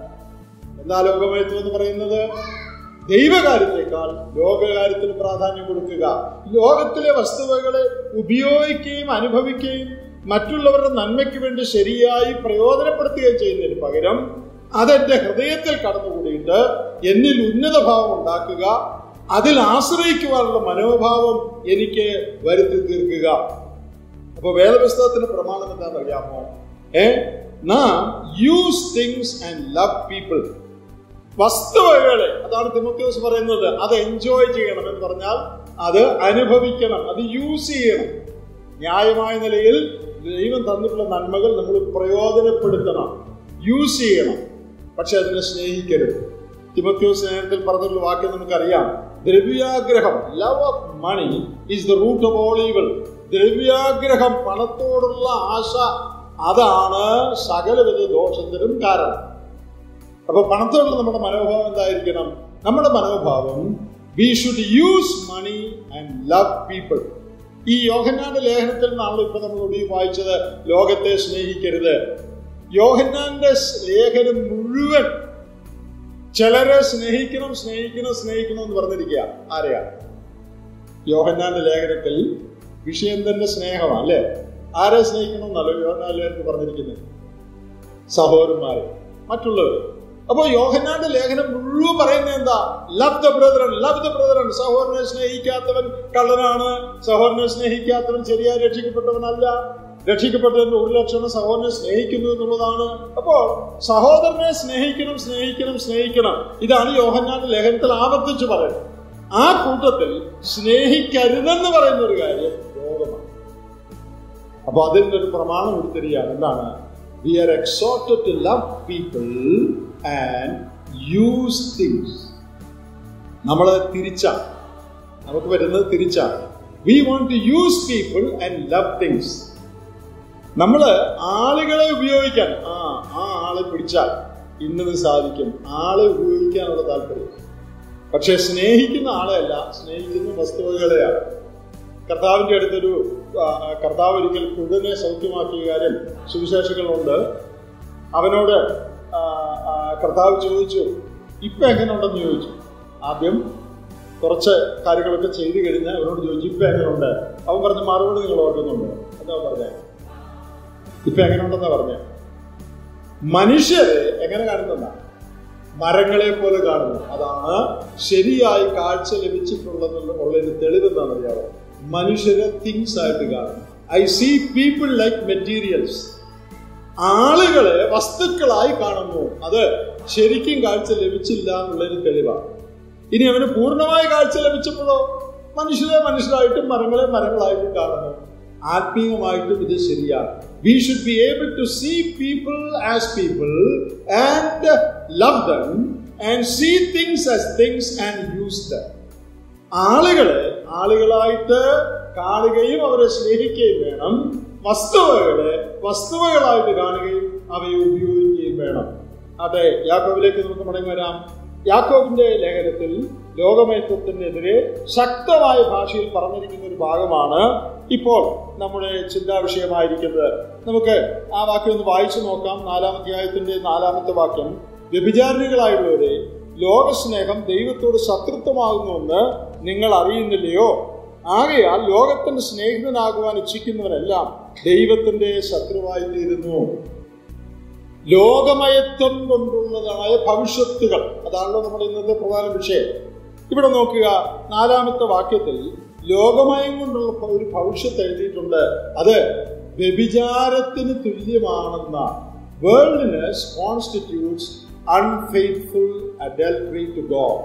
എന്താ ലോകമയത്വം എന്ന് പറയുന്നത് ദൈവകാര്യത്തെക്കാൾ ലോകകാര്യത്തിന് പ്രാധാന്യം കൊടുക്കുക ലോകത്തിലെ വസ്തുവകളെ ഉപയോഗിക്കുകയും അനുഭവിക്കുകയും മറ്റുള്ളവരുടെ നന്മയ്ക്ക് വേണ്ടി ശരിയായി പ്രയോജനപ്പെടുത്തുകയും ചെയ്യുന്നതിന് പകരം അതെന്റെ ഹൃദയത്തിൽ കടന്നുകൂടിയിട്ട് എന്നിൽ ഉന്നത ഭാവം ഉണ്ടാക്കുക അതിൽ ആശ്രയിക്കുവാനുള്ള മനോഭാവം എനിക്ക് വരുത്തി തീർക്കുക അപ്പൊ വേദപുസ്തകത്തിന്റെ പ്രമാണം എന്താണെന്ന് അറിയാമോ ഏ നാം use things and love people വസ്തുവകളെ അതാണ് തിമോത്യോസ് പറയുന്നത് അത് എൻജോയ് ചെയ്യണം എന്ന് പറഞ്ഞാൽ അത് അനുഭവിക്കണം അത് യൂസ് ചെയ്യണം ന്യായമായ നിലയിൽ ദൈവം തന്നിട്ടുള്ള നന്മകൾ നമ്മൾ പ്രയോജനപ്പെടുത്തണം യൂസ് ചെയ്യണം പക്ഷെ അതിനെ സ്നേഹിക്കരുത് തിമത്യോസ് നേരത്തിൽ പറഞ്ഞിട്ടുള്ള വാക്യം നമുക്കറിയാം ദ്രവ്യാഗ്രഹം love of money is the root of all evil ദ്രവ്യാഗ്രഹം പണത്തോടുള്ള ആശ അതാണ് സകലവിധ ദോഷത്തിനും കാരണം അപ്പൊ പണത്തോടുള്ള നമ്മുടെ മനോഭാവം എന്തായിരിക്കണം നമ്മുടെ മനോഭാവം we should use money and love people ഈ യോഹന്നാന്റെ ലേഖനത്തിൽ നിന്നാണല്ലോ ഇപ്പൊ നമ്മൾ ഒടുവിൽ വായിച്ചത് ലോകത്തെ സ്നേഹിക്കരുത് യോഹന്നാന്റെ ലേഖനം മുഴുവൻ ചിലരെ സ്നേഹിക്കണം സ്നേഹിക്കണം സ്നേഹിക്കണം എന്ന് പറഞ്ഞിരിക്കുക ആരെയാണ് യോഹന്നാന്റെ ലേഖനത്തിൽ വിഷയം തന്നെ സ്നേഹമാണ് അല്ലേ ആരെ സ്നേഹിക്കണമെന്നല്ലോ യോഹനാലേക്ക് പറഞ്ഞിരിക്കുന്നത് സഹോദരന്മാരെ മറ്റുള്ളവർ അപ്പോ യോഹന്നാന്റെ ലേഖനം മുഴുവൻ പറയുന്നത് എന്താ love the brethren love the brethren സഹോദരനെ സ്നേഹിക്കാത്തവൻ കള്ളനാണ് സഹോദരനെ സ്നേഹിക്കാത്തവൻ ശരിയായി രക്ഷിക്കപ്പെട്ടവനല്ല രക്ഷിക്കപ്പെട്ടതിന്റെ ഒരു ലക്ഷണം സഹോദരനെ സ്നേഹിക്കുന്നു എന്നുള്ളതാണ് അപ്പോൾ സഹോദരനെ സ്നേഹിക്കണം സ്നേഹിക്കണം സ്നേഹിക്കണം ഇതാണ് യോഹന്നാന്റെ ലേഖനത്തിൽ ആവർത്തിച്ച് പറയുന്നത് ആ കൂട്ടത്തിൽ സ്നേഹിക്കരുതെന്ന് പറയുന്ന ഒരു കാര്യം രോഗമാണ് അപ്പൊ അതിൽ നിന്നൊരു പ്രമാണം ഉരുത്തിരിയാണ് എന്താണ് we are exhorted to love people and use things നമ്മൾ തിരിച്ചാണ് നമുക്ക് വരുന്നത് തിരിച്ചാണ് we want to use people and love things നമ്മൾ ആളുകളെ ഉപയോഗിക്കാൻ ആ ആ ആളെ പിടിച്ചാൽ ഇന്നത് സാധിക്കും ആളെ ഉപയോഗിക്കാനുള്ള താല്പര്യം പക്ഷെ സ്നേഹിക്കുന്ന ആളെയല്ല സ്നേഹിക്കുന്ന വസ്തുവകളെയാണ് കർത്താവിന്റെ അടുത്തൊരു ആ, കർത്താവ് ഒരിക്കൽ കുഴുനെ സൗഖ്യമാക്കിയ കാര്യം സുവിശേഷങ്ങളുണ്ട് അവനോട് ആ, ആ, കർത്താവ് ചോദിച്ചു ഇപ്പൊ എങ്ങനെയുണ്ടെന്ന് ചോദിച്ചു ആദ്യം കുറച്ച് കാര്യങ്ങളൊക്കെ ചെയ്തു കഴിഞ്ഞ് അവനോട് ചോദിച്ചു ഇപ്പൊ എങ്ങനെയുണ്ട് അവൻ പറഞ്ഞ മറുപടി നിങ്ങൾ ഓർക്കുന്നുണ്ട് എന്താ പറഞ്ഞേ ഇപ്പൊ എങ്ങനെയുണ്ടെന്നാ പറഞ്ഞേ മനുഷ്യരെ എങ്ങനെ കാണുന്നതാ മരങ്ങളെ പോലെ കാണുന്നു അതാണ് ശരിയായി കാഴ്ച ലഭിച്ചിട്ടുള്ളതെന്നുള്ള ഉള്ളൊരു തെളിവെന്നാണ് അറിയാമോ മനുഷ്യരെ തിങ്സ് ആയിട്ട് കാണുന്നു I see people like materials ആളുകളെ വസ്തുക്കളായി കാണുന്നു അത് ശരിക്കും കാഴ്ച ലഭിച്ചില്ല എന്നുള്ളൊരു തെളിവാണ് ഇനി അവന് പൂർണ്ണമായ കാഴ്ച ലഭിച്ചപ്പോഴോ മനുഷ്യരെ മനുഷ്യരായിട്ടും മരങ്ങളെ മരങ്ങളായിട്ടും കാണുന്നു ആത്മീയമായിട്ടും ഇത് ശരിയാണ് we should be able to see people as people and love them and see things as things and use them ആളുകളെ ആളുകളായിട്ട് കാണുകയും അവരെ സ്നേഹിക്കുകയും വേണം വസ്തുവകളെ വസ്തുവകളായിട്ട് കാണുകയും അവയെ ഉപയോഗിക്കുകയും വേണം അതെ യാക്കോബിലേക്ക് നമുക്ക് മടങ്ങി വരാം യാക്കോബിന്റെ ലേഖനത്തിൽ ലോകമയത്വത്തിനെതിരെ ശക്തമായ ഭാഷയിൽ പറഞ്ഞിരിക്കുന്ന ഒരു ഭാഗമാണ് ഇപ്പോൾ നമ്മുടെ ചിന്താ വിഷയമായിരിക്കുന്നത് നമുക്ക് ആ വാക്യം ഒന്ന് വായിച്ചു നോക്കാം നാലാം അധ്യായത്തിന്റെ നാലാമത്തെ വാക്യം വ്യഭിചാരികളായുള്ളവരെ ലോകസ്നേഹം ദൈവത്തോട് ശത്രുത്വമാകുന്നുവെന്ന് നിങ്ങൾ അറിയുന്നില്ലയോ ആകയാൽ ലോകത്തിന്റെ സ്നേഹിതനാകുവാൻ ഇച്ഛിക്കുന്നവനെല്ലാം ദൈവത്തിന്റെ ശത്രുവായി തീരുന്നു ലോകമയത്വം കൊണ്ടുള്ളതായ ഭവിഷ്യത്തുകൾ അതാണല്ലോ നമ്മുടെ ഇന്നത്തെ പ്രധാന വിഷയം ഇവിടെ നോക്കുക നാലാമത്തെ വാക്യത്തിൽ ലോകമയം കൊണ്ടുള്ള ഒരു ഭവിഷ്യത്ത് എഴുതിയിട്ടുണ്ട് അത് വ്യഭിചാരത്തിന് തുല്യമാണെന്ന worldliness constitutes unfaithful adultery to God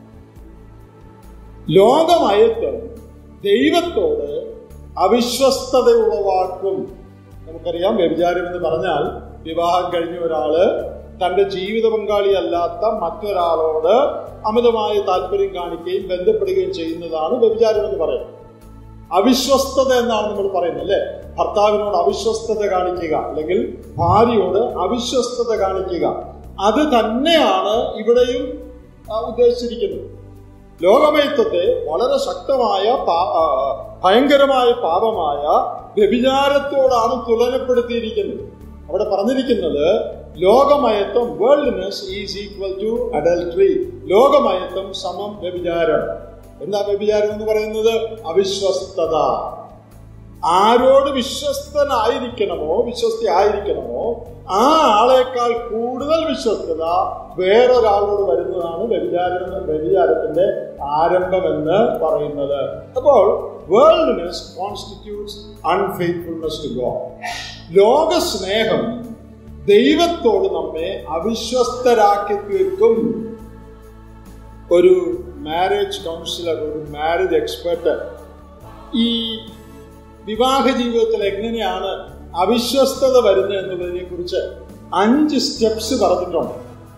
ലോകമയത്വം ദൈവത്തോട് അവിശ്വസ്തത ഉളവാക്കും നമുക്കറിയാം വ്യഭിചാരം എന്ന് പറഞ്ഞാൽ വിവാഹം കഴിഞ്ഞ ഒരാള് തന്റെ ജീവിത പങ്കാളി അല്ലാത്ത മറ്റൊരാളോട് അമിതമായ താല്പര്യം കാണിക്കുകയും ബന്ധപ്പെടുകയും ചെയ്യുന്നതാണ് വ്യഭിചാരം എന്ന് പറയുന്നത് അവിശ്വസ്തത എന്നാണ് നമ്മൾ പറയുന്നത് അല്ലെ ഭർത്താവിനോട് അവിശ്വസ്തത കാണിക്കുക അല്ലെങ്കിൽ ഭാര്യയോട് അവിശ്വസ്തത കാണിക്കുക അത് തന്നെയാണ് ഇവിടെയും ആ, ഉദ്ദേശിച്ചിരിക്കുന്നത് ലോകമയത്വത്തെ വളരെ ശക്തമായ പാ- ആ, ഭയങ്കരമായ പാപമായ വ്യഭിചാരത്തോടാണ് തുലനപ്പെടുത്തിയിരിക്കുന്നത് അവിടെ പറഞ്ഞിരിക്കുന്നത് ലോകമയത്വം worldliness is equal to adultery ലോകമയത്വം സമം വ്യഭിചാരം എന്താ വ്യഭിചാരം എന്ന് പറയുന്നത് അവിശ്വസ്തത ആരോട് വിശ്വസ്തനായിരിക്കണമോ വിശ്വസ്തയായിരിക്കണമോ ആ ആളെക്കാൾ കൂടുതൽ വിശ്വസ്തത വേറൊരാളോട് വരുന്നതാണ് വ്യഭിചാരം വ്യഭിചാരത്തിന്റെ ആരംഭമെന്ന് പറയുന്നത് അപ്പോൾ worldliness constitutes unfaithfulness to God ലോക സ്നേഹം ദൈവത്തോട് നമ്മെ അവിശ്വസ്തരാക്കി തീർക്കും ഒരു മാരേജ് കൗൺസിലർ ഒരു മാരേജ് എക്സ്പെർട്ട് ഈ വിവാഹ ജീവിതത്തിൽ എങ്ങനെയാണ് അവിശ്വസ്തത വരുന്നത് എന്നുള്ളതിനെ കുറിച്ച് അഞ്ച് സ്റ്റെപ്സ് പറഞ്ഞിട്ടുണ്ട്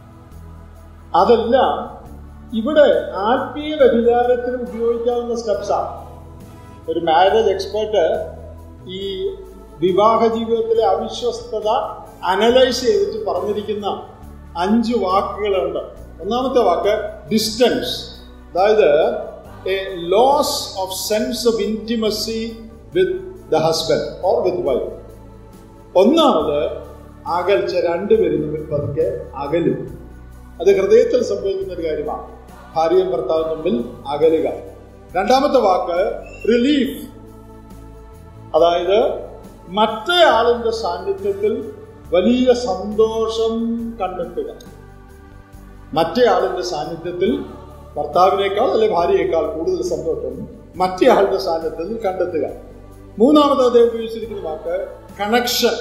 അതെല്ലാം ഇവിടെ ആത്മീയ വ്യഭിചാരത്തിന് ഉപയോഗിക്കാവുന്ന സ്റ്റെപ്സാണ് ഒരു മാരേജ് എക്സ്പേർട്ട് ഈ വിവാഹ ജീവിതത്തിലെ അവിശ്വസ്തത അനലൈസ് ചെയ്തിട്ട് പറഞ്ഞിരിക്കുന്ന അഞ്ച് വാക്കുകളുണ്ട് ഒന്നാമത്തെ വാക്ക് ഡിസ്റ്റൻസ് അതായത് a loss of sense of intimacy with the husband or with wife ഒന്നാമത് അകൽച്ച രണ്ടുപേരും തമ്മിൽ പതുക്കെ അകലും അത് ഹൃദയത്തിൽ സംഭവിക്കുന്ന ഒരു കാര്യമാണ് ഭാര്യയും ഭർത്താവും തമ്മിൽ അകലുക രണ്ടാമത്തെ വാക്ക് റിലീഫ് അതായത് മറ്റേ ആളിന്റെ സാന്നിധ്യത്തിൽ വലിയ സന്തോഷം കണ്ടെത്തുക മറ്റേ ആളിന്റെ സാന്നിധ്യത്തിൽ ഭർത്താവിനേക്കാൾ അല്ലെ ഭാര്യയേക്കാൾ കൂടുതൽ സന്തോഷം മറ്റേ ആളുടെ സാന്നിധ്യത്തിൽ കണ്ടെത്തുക മൂന്നാമത് അദ്ദേഹം ഉപയോഗിച്ചിരിക്കുന്ന വാക്ക് കണക്ഷൻ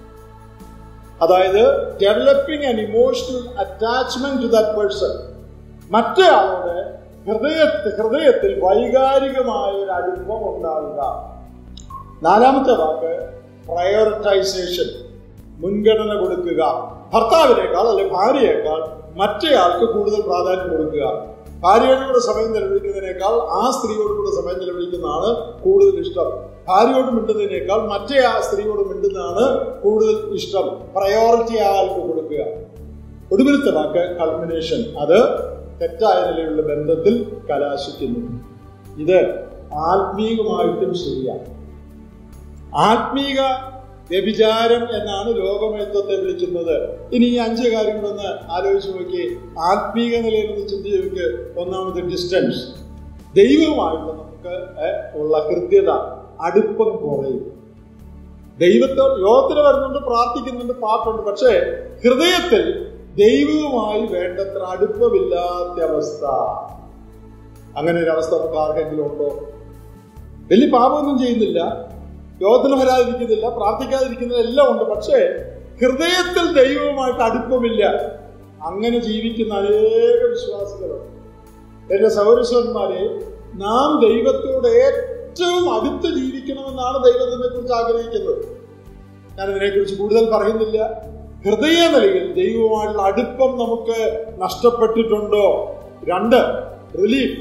അതായത് developing an emotional attachment to that person മറ്റേ ആളോട് ഹൃദയത്തിൽ ഹൃദയത്തിൽ വൈകാരികമായ ഒരു അടുപ്പം ഉണ്ടാവുക നാലാമത്തെ വാക്ക് പ്രയോറിറ്റൈസേഷൻ മുൻഗണന കൊടുക്കുക ഭർത്താവിനേക്കാൾ അല്ലെ ഭാര്യയേക്കാൾ മറ്റേയാൾക്ക് കൂടുതൽ പ്രാധാന്യം കൊടുക്കുക ഭാര്യയോട് കൂടെ സമയം ചെലവഴിക്കുന്നതിനേക്കാൾ ആ സ്ത്രീയോട് കൂടെ സമയം ചെലവഴിക്കുന്നതാണ് കൂടുതൽ ഇഷ്ടം ഭാര്യയോട് മിണ്ടുന്നതിനേക്കാൾ മറ്റേ ആ സ്ത്രീയോട് മിണ്ടുന്നതാണ് കൂടുതൽ ഇഷ്ടം പ്രയോറിറ്റി ആ ആൾക്ക് കൊടുക്കുക ഒടുവിലത്തെ വാക്ക് കൾമിനേഷൻ അത് തെറ്റായ നിലയിലുള്ള ബന്ധത്തിൽ കലാശിക്കുന്നു ഇത് ആത്മീയമായിട്ടും ശരിയാണ് ആത്മീക വ്യഭിചാരം എന്നാണ് ലോകമേത്വത്തെ വിളിക്കുന്നത് ഇനി ഈ അഞ്ച് കാര്യങ്ങളൊന്ന് ആലോചിച്ച് നോക്കി ആത്മീക നിലയിൽ ഒന്ന് ചിന്തിച്ച് നോക്ക് ഒന്നാമത് ഡിസ്റ്റൻസ് ദൈവവുമായിട്ട് നമുക്ക് ഉള്ള കൃത്യത അടുപ്പം കുറയും ദൈവത്തെ ലോകത്തിൽ വരുന്നുണ്ട് പ്രാർത്ഥിക്കുന്നുണ്ട് പാട്ടുണ്ട് പക്ഷേ ഹൃദയത്തിൽ ദൈവവുമായി വേണ്ടത്ര അടുപ്പമില്ലാത്ത അവസ്ഥ അങ്ങനെ ഒരു അവസ്ഥ നമുക്ക് ആർക്കെങ്കിലും ഉണ്ടോ വലിയ പാപമൊന്നും ചെയ്യുന്നില്ല ലോകത്തിന് വരാതിരിക്കുന്നില്ല പ്രാർത്ഥിക്കാതിരിക്കുന്നില്ല എല്ലാം ഉണ്ട് പക്ഷേ ഹൃദയത്തിൽ ദൈവവുമായിട്ട് അടുപ്പമില്ല അങ്ങനെ ജീവിക്കുന്ന അനേക വിശ്വാസികളുണ്ട് എന്റെ സൗരസ്വന്മാരെ നാം ദൈവത്തോട് ഏറ്റവും അടുത്ത് ജീവിക്കണമെന്നാണ് ദൈവത്തിനെ കുറിച്ച് ആഗ്രഹിക്കുന്നത് ഞാൻ ഇതിനെക്കുറിച്ച് കൂടുതൽ പറയുന്നില്ല ഹൃദയ നിലയിൽ ദൈവവുമായിട്ടുള്ള അടുപ്പം നമുക്ക് നഷ്ടപ്പെട്ടിട്ടുണ്ടോ രണ്ട് റിലീഫ്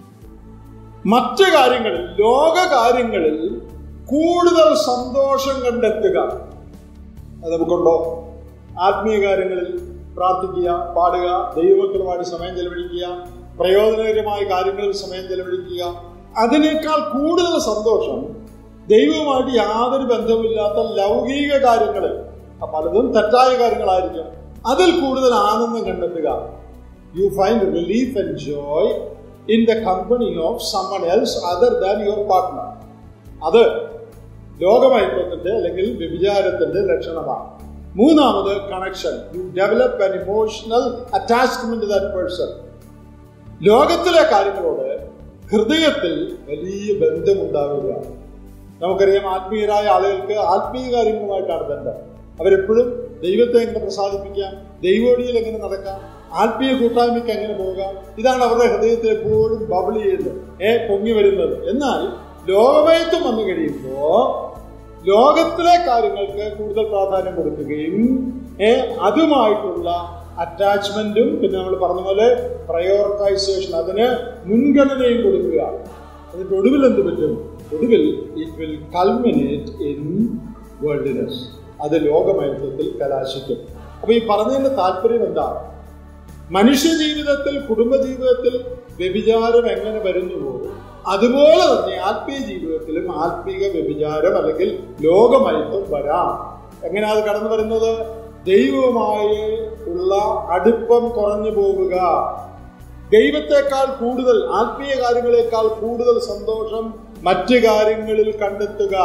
മറ്റു കാര്യങ്ങളിൽ ലോക കാര്യങ്ങളിൽ കൂടുതൽ സന്തോഷം കണ്ടെത്തുക അത് നമുക്കുണ്ടോ ആത്മീയ കാര്യങ്ങളിൽ പ്രാർത്ഥിക്കുക പാടുക ദൈവമക്കളുമായിട്ട് സമയം ചെലവഴിക്കുക പ്രയോജനകരമായ കാര്യങ്ങളിൽ സമയം ചെലവഴിക്കുക അതിനേക്കാൾ കൂടുതൽ സന്തോഷം ദൈവവുമായിട്ട് യാതൊരു ബന്ധവുമില്ലാത്ത ലൗകിക കാര്യങ്ങളിൽ പലതും തെറ്റായ കാര്യങ്ങളായിരിക്കും അതിൽ കൂടുതൽ ആനന്ദം കണ്ടെത്തുക you find relief and joy in the company of someone else other than your partner അത് ലോകമയത്വത്തിന്റെ അല്ലെങ്കിൽ വ്യഭിചാരത്തിന്റെ ലക്ഷണമാണ് മൂന്നാമത് connection you develop an emotional attachment that person ലോകത്തിലെ കാര്യങ്ങളോട് ഹൃദയത്തിൽ വലിയ ബന്ധമുണ്ടാവുക നമുക്കറിയാം ആത്മീയരായ ആളുകൾക്ക് ആത്മീയ കാര്യങ്ങളുമായിട്ടാണ് ബന്ധം അവരെപ്പോഴും ദൈവത്തെ എങ്ങനെ പ്രസാദിപ്പിക്കാം ദൈവോടിയിൽ എങ്ങനെ നടക്കാം ആത്മീയ കൂട്ടായ്മയ്ക്ക് എങ്ങനെ പോകാം ഇതാണ് അവരുടെ ഹൃദയത്തിൽ എപ്പോഴും ബബിൾ ചെയ്യുന്നത് ഏ പൊങ്ങി വരുന്നത് എന്നാൽ ലോകമയത്വം വന്നു കഴിയുമ്പോ ലോകത്തിലെ കാര്യങ്ങൾക്ക് കൂടുതൽ പ്രാധാന്യം കൊടുക്കുകയും ഏ അതുമായിട്ടുള്ള അറ്റാച്ച്മെന്റും പിന്നെ നമ്മൾ പറഞ്ഞ പോലെ പ്രയോറിറ്റൈസേഷൻ അതിന് മുൻഗണനയും കൊടുക്കുക അതിന്റെ ഒടുവിൽ എന്ത് പറ്റും ഒടുവിൽ it will culminate in worldliness അത് ലോകമയത്വത്തിൽ കലാശിക്കും അപ്പൊ ഈ പറഞ്ഞതിന്റെ താല്പര്യം എന്താണ് മനുഷ്യ ജീവിതത്തിൽ കുടുംബജീവിതത്തിൽ വ്യഭിചാരം എങ്ങനെ വരുന്നുവോ അതുപോലെ തന്നെ ആത്മീയ ജീവിതത്തിലും ആത്മീക വ്യഭിചാരം അല്ലെങ്കിൽ ലോകമയത്വം വരാം എങ്ങനെയാ അത് കടന്നു വരുന്നത് ദൈവവുമായി ഉള്ള അടുപ്പം കുറഞ്ഞു പോവുക ദൈവത്തെക്കാൾ കൂടുതൽ ആത്മീയ കാര്യങ്ങളെക്കാൾ കൂടുതൽ സന്തോഷം മറ്റു കാര്യങ്ങളിൽ കണ്ടെത്തുക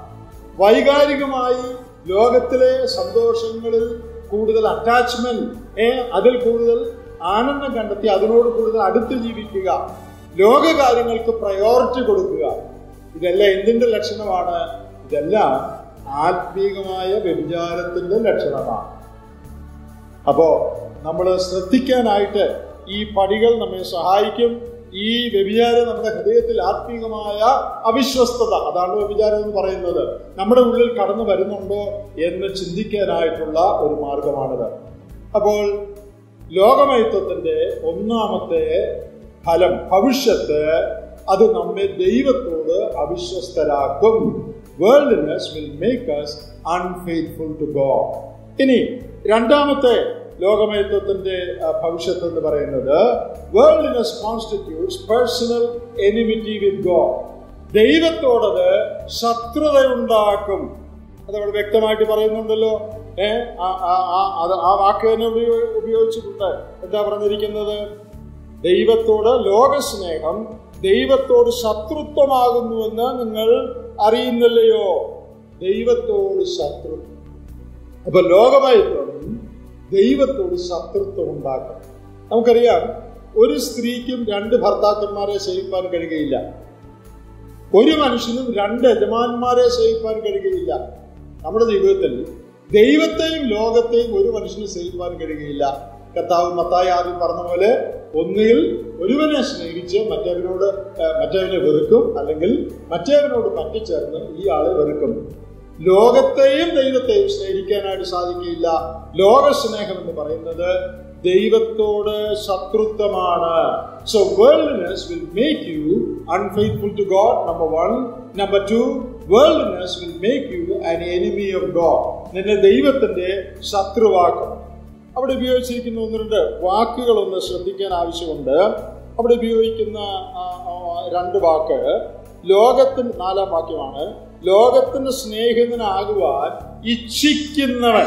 വൈകാരികമായി ലോകത്തിലെ സന്തോഷങ്ങളിൽ കൂടുതൽ അറ്റാച്ച്മെന്റ് ഏ അതിൽ കൂടുതൽ ആനന്ദം കണ്ടെത്തി അതിനോട് കൂടുതൽ അടുത്ത് ജീവിക്കുക ലോക കാര്യങ്ങൾക്ക് പ്രയോറിറ്റി കൊടുക്കുക ഇതെല്ലാം എന്തിന്റെ ലക്ഷണമാണ് ഇതെല്ലാം ആത്മീകമായ വ്യഭിചാരത്തിന്റെ ലക്ഷണമാണ് അപ്പോ നമ്മൾ ശ്രദ്ധിക്കാനായിട്ട് ഈ പടികൾ നമ്മെ സഹായിക്കും ഈ വ്യഭിചാരം നമ്മുടെ ഹൃദയത്തിൽ ആത്മീകമായ അവിശ്വസ്തത അതാണ് വ്യഭിചാരം എന്ന് പറയുന്നത് നമ്മുടെ ഉള്ളിൽ കടന്നു വരുന്നുണ്ടോ എന്ന് ചിന്തിക്കാനായിട്ടുള്ള ഒരു മാർഗമാണിത് അപ്പോൾ ലോകമയത്വത്തിന്റെ ഒന്നാമത്തെ ഫലം ഭവിഷ്യത്ത് അത് നമ്മെ ദൈവത്തോട് അവിശ്വസ്തരാക്കും worldliness will make us unfaithful to God ഇനി രണ്ടാമത്തെ ലോകമയത്വത്തിന്റെ ഭവിഷ്യത്ത് എന്ന് പറയുന്നത് worldliness constitutes personal enmity with God ദൈവത്തോടത് ശത്രുതയുണ്ടാക്കും അതവിടെ വ്യക്തമായിട്ട് പറയുന്നുണ്ടല്ലോ ഏ അത് ആ വാക്ക് തന്നെ ഉപയോഗിച്ചിട്ടുണ്ട് എന്താ പറഞ്ഞിരിക്കുന്നത് ദൈവത്തോട് ലോകസ്നേഹം ദൈവത്തോട് ശത്രുത്വമാകുന്നുവെന്ന് നിങ്ങൾ അറിയുന്നില്ലയോ ദൈവത്തോട് ശത്രുത്വം അപ്പൊ ലോകമയത്വം ദൈവത്തോട് ശത്രുത്വം ഉണ്ടാക്കും നമുക്കറിയാം ഒരു സ്ത്രീക്കും രണ്ട് ഭർത്താക്കന്മാരെ സേവിപ്പാൻ കഴിയുകയില്ല ഒരു മനുഷ്യനും രണ്ട് യജമാന്മാരെ സേവിപ്പാൻ കഴിയുകയില്ല നമ്മുടെ ജീവിതത്തിൽ ദൈവത്തെയും ലോകത്തെയും ഒരു മനുഷ്യന് സേവിപ്പാൻ കഴിയുകയില്ല കർത്താവ് മത്തായി ആദ്യം പറഞ്ഞ പോലെ ഒന്നുകിൽ ഒരുവനെ സ്നേഹിച്ച് മറ്റവനോട് ഏഹ്, മറ്റവനെ വെറുക്കും അല്ലെങ്കിൽ മറ്റവനോട് പറ്റിച്ചേർന്ന് ഈ ആളെ വെറുക്കും ലോകത്തെയും ദൈവത്തെയും സ്നേഹിക്കാനായിട്ട് സാധിക്കില്ല ലോക സ്നേഹം എന്ന് പറയുന്നത് ദൈവത്തോട് ശത്രുത്വമാണ് so worldliness will make you unfaithful to God number one number two worldliness will make you an enemy of God നിന്നെ ദൈവത്തിന്റെ ശത്രുവാക്കും അവിടെ ഉപയോഗിച്ചിരിക്കുന്ന ഒന്ന് രണ്ട് വാക്കുകളൊന്ന് ശ്രദ്ധിക്കാൻ ആവശ്യമുണ്ട് അവിടെ ഉപയോഗിക്കുന്ന ആ, ആ, രണ്ട് വാക്ക് ലോകത്തിന് നാലാം വാക്യമാണ് ലോകത്തിന്റെ സ്നേഹിതനാകുവാൻ ഇച്ഛിക്കുന്നവൻ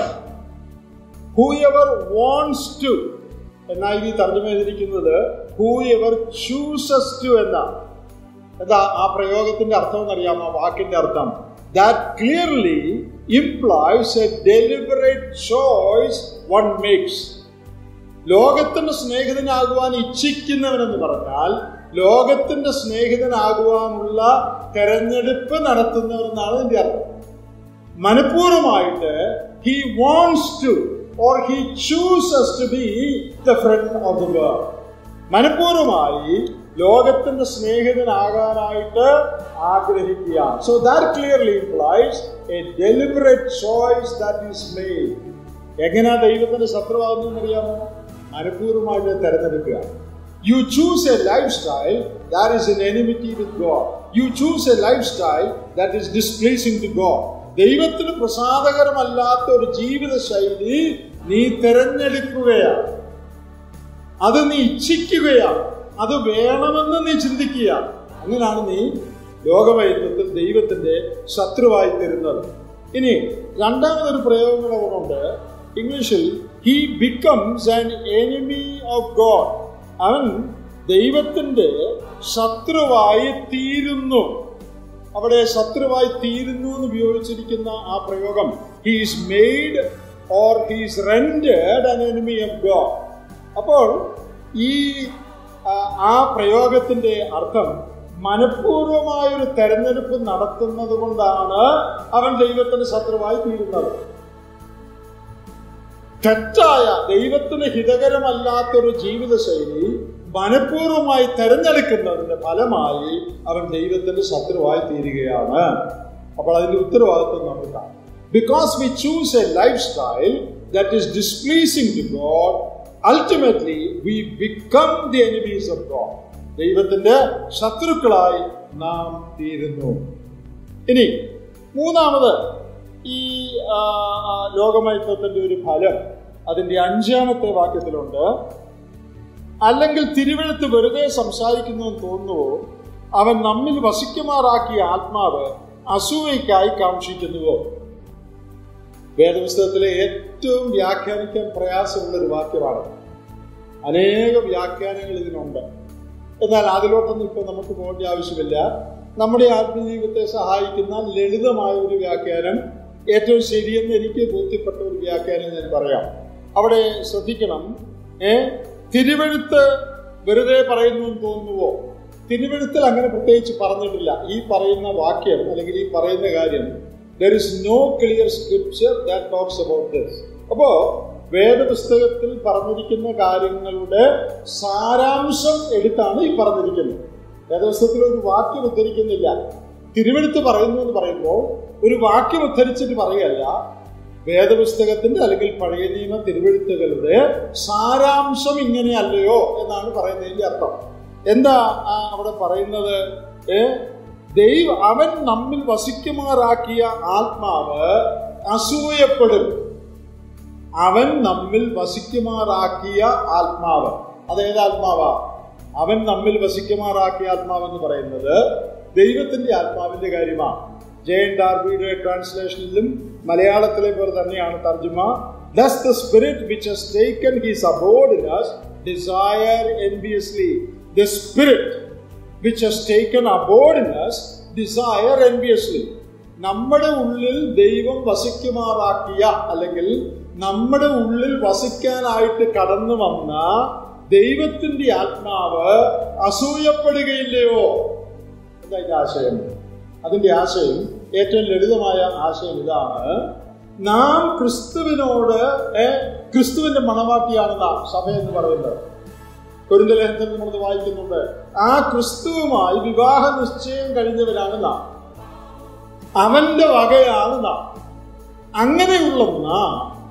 ഹൂ എവർ വാണ്ട്സ് ടു എന്നായി ഈ തർജ്ജമ ചെയ്തിരിക്കുന്നത് ഹൂ എവർ ചൂസസ് ടു എന്നാണ് എന്താ ആ പ്രയോഗത്തിന്റെ അർത്ഥം എന്നറിയാമോ വാക്കിന്റെ അർത്ഥം that clearly employs a deliberate choice one makes ലോകത്തിന്റെ സ്നേഹിതനാകുവാൻ ഇച്ഛിക്കുന്നവനെന്ന് പറഞ്ഞാൽ ലോകത്തിന്റെ സ്നേഹിതനാകുവാനുള്ള തെരഞ്ഞെടുപ്പ് നടത്തുന്നവരെന്നാണ് ഇതിന്റെ അർത്ഥം മനഃപൂർവമായിട്ട് he wants to or he chooses to be the friend of the world മനഃപൂർവമായി ലോകത്തിന്റെ സ്നേഹിതനാകാനായിട്ട് ആഗ്രഹിക്കുക so that clearly implies a deliberate choice that is made എങ്ങനെയാ ദൈവത്തിന്റെ ശത്രുവാകുന്നതെന്ന് അറിയാമോ മനഃപൂർവമായിട്ട് തെരഞ്ഞെടുക്കുക you choose a lifestyle that is an enmity with God you choose a lifestyle that is displeasing to God ദൈവത്തിന് പ്രസാദകരമല്ലാത്ത ഒരു ജീവിത ശൈലി നീ തിരഞ്ഞെടുക്കുകയാണ് അത് നീ ഇച്ഛിക്കുകയാണ് അത് വേണമെന്ന് നീ ചിന്തിക്കുക അങ്ങനെയാണ് നീ ലോകവൈദ്യത്തിൽ ദൈവത്തിന്റെ ശത്രുവായി തരുന്നത് ഇനി രണ്ടാമതൊരു പ്രയോഗം കൂടെ ഉണ്ട് ഇംഗ്ലീഷിൽ he becomes an enemy of God അവൻ ദൈവത്തിന്റെ ശത്രുവായി തീരുന്നു അവിടെ ശത്രുവായി തീരുന്നു എന്ന് ഉപയോഗിച്ചിരിക്കുന്ന ആ പ്രയോഗം he's made or he's rendered an enemy of God അപ്പോൾ ഈ ആ, ആ പ്രയോഗത്തിന്റെ അർത്ഥം മനഃപൂർവമായൊരു തെരഞ്ഞെടുപ്പ് നടത്തുന്നത് കൊണ്ടാണ് അവൻ ദൈവത്തിന്റെ ശത്രുവായി തീരുന്നത് തെറ്റായ ദൈവത്തിന് ഹിതകരമല്ലാത്തൊരു ജീവിതശൈലി മനഃപൂർവമായി തെരഞ്ഞെടുക്കുന്നതിന്റെ ഫലമായി അവൻ ദൈവത്തിന്റെ ശത്രുവായി തീരുകയാണ് അപ്പോൾ അതിന്റെ ഉത്തരവാദിത്വം നമുക്കാണ് because we choose a lifestyle that is displeasing to God ultimately we become the enemies of God ദൈവത്തിന്റെ ശത്രുക്കളായി നാം തീരുന്നു ഇനി മൂന്നാമത് ഈ ആ, ആ, ലോകമൈത്വത്തിന്റെ ഒരു ഫലം അതിന്റെ അഞ്ചാമത്തെ വാക്യത്തിലുണ്ട് അല്ലെങ്കിൽ തിരുവഴുത്ത് വെറുതെ സംസാരിക്കുന്നു എന്ന് തോന്നുന്നുവോ അവൻ നമ്മിൽ വസിക്കുമാറാക്കിയ ആത്മാവ് അസൂയയ്ക്കായി കാക്ഷിക്കുന്നുവോ വേദപുസ്തകത്തിലെ ഏറ്റവും വ്യാഖ്യാനിക്കാൻ പ്രയാസമുള്ള ഒരു വാക്യമാണ് അനേക വ്യാഖ്യാനങ്ങൾ ഇതിനുണ്ട് എന്നാൽ അതിലോട്ടൊന്നും ഇപ്പോൾ നമുക്ക് പോകേണ്ട ആവശ്യമില്ല നമ്മുടെ ആത്മജീവിതത്തെ സഹായിക്കുന്ന ലളിതമായ ഒരു വ്യാഖ്യാനം ഏറ്റവും ശരിയെന്ന് എനിക്ക് ബോധ്യപ്പെട്ട ഒരു വ്യാഖ്യാനം ഞാൻ പറയാം അവിടെ ശ്രദ്ധിക്കണം ഏ തിരുവഴുത്ത് വെറുതെ പറയുന്നു എന്ന് തോന്നുന്നുവോ തിരുവഴുത്തിൽ അങ്ങനെ പ്രത്യേകിച്ച് പറഞ്ഞിട്ടില്ല ഈ പറയുന്ന വാക്യം അല്ലെങ്കിൽ ഈ പറയുന്ന കാര്യം there is no clear scripture that talks about this അപ്പോ വേദപുസ്തകത്തിൽ പറഞ്ഞിരിക്കുന്ന കാര്യങ്ങളുടെ സാരാംശം എടുത്താണ് ഈ പറഞ്ഞിരിക്കുന്നത് വേദപുസ്തകത്തിൽ ഒരു വാക്യം ഉദ്ധരിക്കുന്നില്ല തിരുവെടുത്ത് പറയുന്നു എന്ന് പറയുമ്പോൾ ഒരു വാക്യം ഉദ്ധരിച്ചിട്ട് പറയല്ല വേദപുസ്തകത്തിന്റെ അല്ലെങ്കിൽ പഴയ നിയമ തിരുവെഴുത്തുകളുടെ സാരാംശം ഇങ്ങനെയല്ലയോ എന്നാണ് പറയുന്നതിന്റെ അർത്ഥം എന്താ ആ അവിടെ പറയുന്നത് ഏ ദൈവ അവൻ നമ്മിൽ വസിക്കുമാറാക്കിയ ആത്മാവ് അസൂയപ്പെടും അവൻ നമ്മിൽ വസിക്കുമാറാക്കിയ ആത്മാവ് അതേത് ആത്മാവാ അവൻ നമ്മിൽ വസിക്കുമാറാക്കിയ ആത്മാവ് എന്ന് പറയുന്നത് ദൈവത്തിന്റെ ആത്മാവിന്റെ കാര്യമാണ് ജയൻ ഡാർബിയുടെ ട്രാൻസ്ലേഷനിലും മലയാളത്തിലെ പോലെ തന്നെയാണ് തർജ്ജമ Thus the spirit which has taken his abode in us desire enviously. The spirit which has taken abode in us desire enviously. നമ്മുടെ ഉള്ളിൽ ദൈവം വസിക്കുമാറാക്കിയ അല്ലെങ്കിൽ നമ്മുടെ ഉള്ളിൽ വസിക്കാനായിട്ട് കടന്നു വന്ന ദൈവത്തിന്റെ ആത്മാവ് അസൂയപ്പെടുകയില്ലയോ എന്താ ഇതിന്റെ ആശയം അതിന്റെ ആശയം ഏറ്റവും ലളിതമായ ആശയം ഇതാണ് നാം ക്രിസ്തുവിനോട് ഏ, ക്രിസ്തുവിന്റെ മണവാട്ടിയാണ് നാം സഭ എന്ന് പറയുന്നത് കുരുന്തലേഖനത്തിൽ നമ്മൾ വായിക്കുന്നുണ്ട് ആ ക്രിസ്തുവുമായി വിവാഹ നിശ്ചയം കഴിഞ്ഞവരാണ് നാം അവന്റെ വകയാണ് നാം അങ്ങനെയുള്ള നാം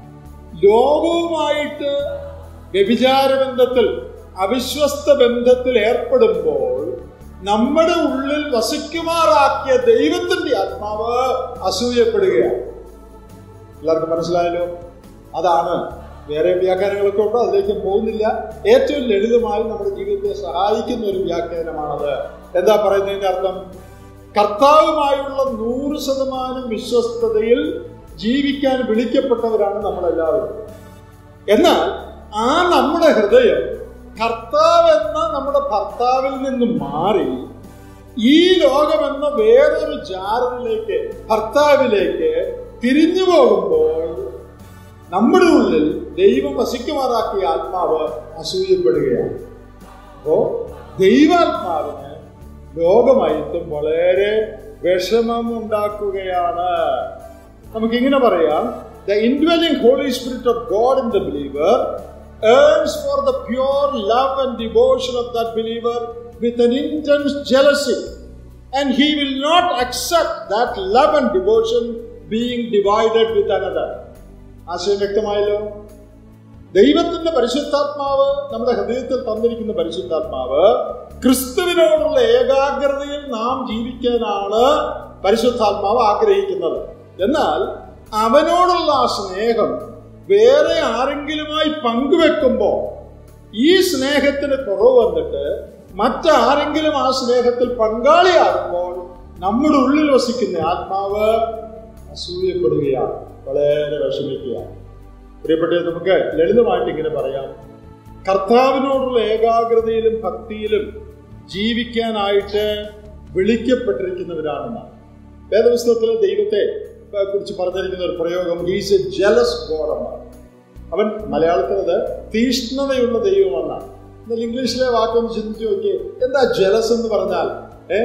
ലോകവുമായിട്ട് വ്യഭിചാര ബന്ധത്തിൽ അവിശ്വസ്ത ബന്ധത്തിൽ ഏർപ്പെടുമ്പോൾ നമ്മുടെ ഉള്ളിൽ വസിക്കുമാറാക്കിയ ദൈവത്തിന്റെ ആത്മാവ് അസൂയപ്പെടുകയാണ് എല്ലാവർക്കും മനസ്സിലായല്ലോ അതാണ് വേറെ വ്യാഖ്യാനങ്ങളൊക്കെ ഉണ്ട് അതിലേക്ക് പോകുന്നില്ല ഏറ്റവും ലളിതമായി നമ്മുടെ ജീവിതത്തെ സഹായിക്കുന്ന ഒരു വ്യാഖ്യാനമാണത് എന്താ പറയുന്നതിന്റെ അർത്ഥം കർത്താവുമായുള്ള നൂറ് ശതമാനം വിശ്വസ്തതയിൽ ജീവിക്കാൻ വിളിക്കപ്പെട്ടവരാണ് നമ്മളെല്ലാവരും എന്നാൽ ആ നമ്മുടെ ഹൃദയം കർത്താവ് എന്ന നമ്മുടെ ഭർത്താവിൽ നിന്നും മാറി ഈ ലോകമെന്ന വേറൊരു ജാറിലേക്ക് ഭർത്താവിലേക്ക് തിരിഞ്ഞു പോകുമ്പോൾ നമ്മുടെ ഉള്ളിൽ ദൈവം വസിക്കുമാറാക്കിയ ആത്മാവ് അസൂയപ്പെടുകയാണ് അപ്പോ ദൈവാത്മാവിന് ലോകമയത്തും വളരെ വിഷമം ഉണ്ടാക്കുകയാണ് നമുക്ക് ഇങ്ങനെ പറയാം the indwelling Holy Spirit of God in the believer yearns for the pure love and devotion of that believer with an intense jealousy and he will not accept that love and devotion being divided with another ആശയം വ്യക്തമായല്ലോ ദൈവത്തിന്റെ പരിശുദ്ധാത്മാവ് നമ്മുടെ ഹൃദയത്തിൽ തന്നിരിക്കുന്ന പരിശുദ്ധാത്മാവ് ക്രിസ്തുവിനോടുള്ള ഏകാഗ്രതയിൽ നാം ജീവിക്കാനാണ് പരിശുദ്ധാത്മാവ് ആഗ്രഹിക്കുന്നത് എന്നാൽ അവനോടുള്ള ആ സ്നേഹം വേറെ ആരെങ്കിലുമായി പങ്കുവെക്കുമ്പോൾ ഈ സ്നേഹത്തിന് കുറവ് വന്നിട്ട് മറ്റാരെങ്കിലും ആ സ്നേഹത്തിൽ പങ്കാളിയാകുമ്പോൾ നമ്മുടെ ഉള്ളിൽ വസിക്കുന്ന ആത്മാവ് അസൂയപ്പെടുകയാണ് വളരെ വിഷമിക്കുകയാണ് പ്രിയപ്പെട്ട നമുക്ക് ലളിതമായിട്ട് ഇങ്ങനെ പറയാം കർത്താവിനോടുള്ള ഏകാഗ്രതയിലും ഭക്തിയിലും ജീവിക്കാനായിട്ട് വിളിക്കപ്പെട്ടിരിക്കുന്നവരാണ് നാം വേദപുസ്തകത്തിലെ ദൈവത്തെ ഏഹ്, കുറിച്ച് പറഞ്ഞിരിക്കുന്ന ഒരു പ്രയോഗം ഈസ് എ ജലസ് ഗോഡെന്നാണ് അവൻ മലയാളത്തിൽ അത് തീഷ്ണതയുള്ള ദൈവമെന്നാണ് എന്നാൽ ഇംഗ്ലീഷിലെ വാക്കൊന്ന് ചിന്തിച്ചു നോക്കിയേ എന്താ ജലസ് എന്ന് പറഞ്ഞാൽ ഏ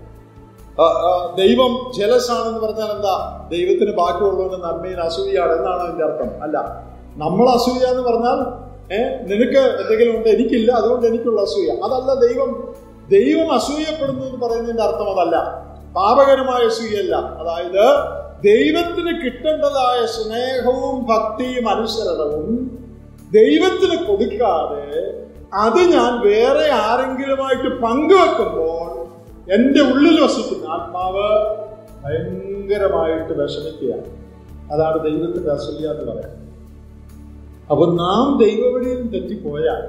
ആ, ആ, ദൈവം ജലസ് ആണെന്ന് പറഞ്ഞാൽ എന്താ ദൈവത്തിന് ബാക്കിയുള്ളവന് നന്മയിൽ അസൂയാണ് എന്നാണ് അതിന്റെ അർത്ഥം അല്ല നമ്മൾ അസൂയ എന്ന് പറഞ്ഞാൽ ഏ നിനക്ക് എന്തെങ്കിലും ഉണ്ട് എനിക്കില്ല അതുകൊണ്ട് എനിക്കുള്ള അസൂയ അതല്ല ദൈവം ദൈവം അസൂയപ്പെടുന്നു എന്ന് പറയുന്നതിന്റെ അർത്ഥം അതല്ല പാപകരമായ അസൂയല്ല അതായത് ദൈവത്തിന് കിട്ടേണ്ടതായ സ്നേഹവും ഭക്തിയും അനുസരണവും ദൈവത്തിന് കൊടുക്കാതെ അത് ഞാൻ വേറെ ആരെങ്കിലുമായിട്ട് പങ്കുവെക്കുമ്പോൾ എൻ്റെ ഉള്ളിൽ വസിക്കുന്ന ആത്മാവ് ഭയങ്കരമായിട്ട് വിഷമിക്കുകയാണ് അതാണ് ദൈവത്തിന്റെ അസൂയ എന്ന് പറയുന്നത് അപ്പൊ നാം ദൈവവഴിയിൽ തെറ്റിപ്പോയാൽ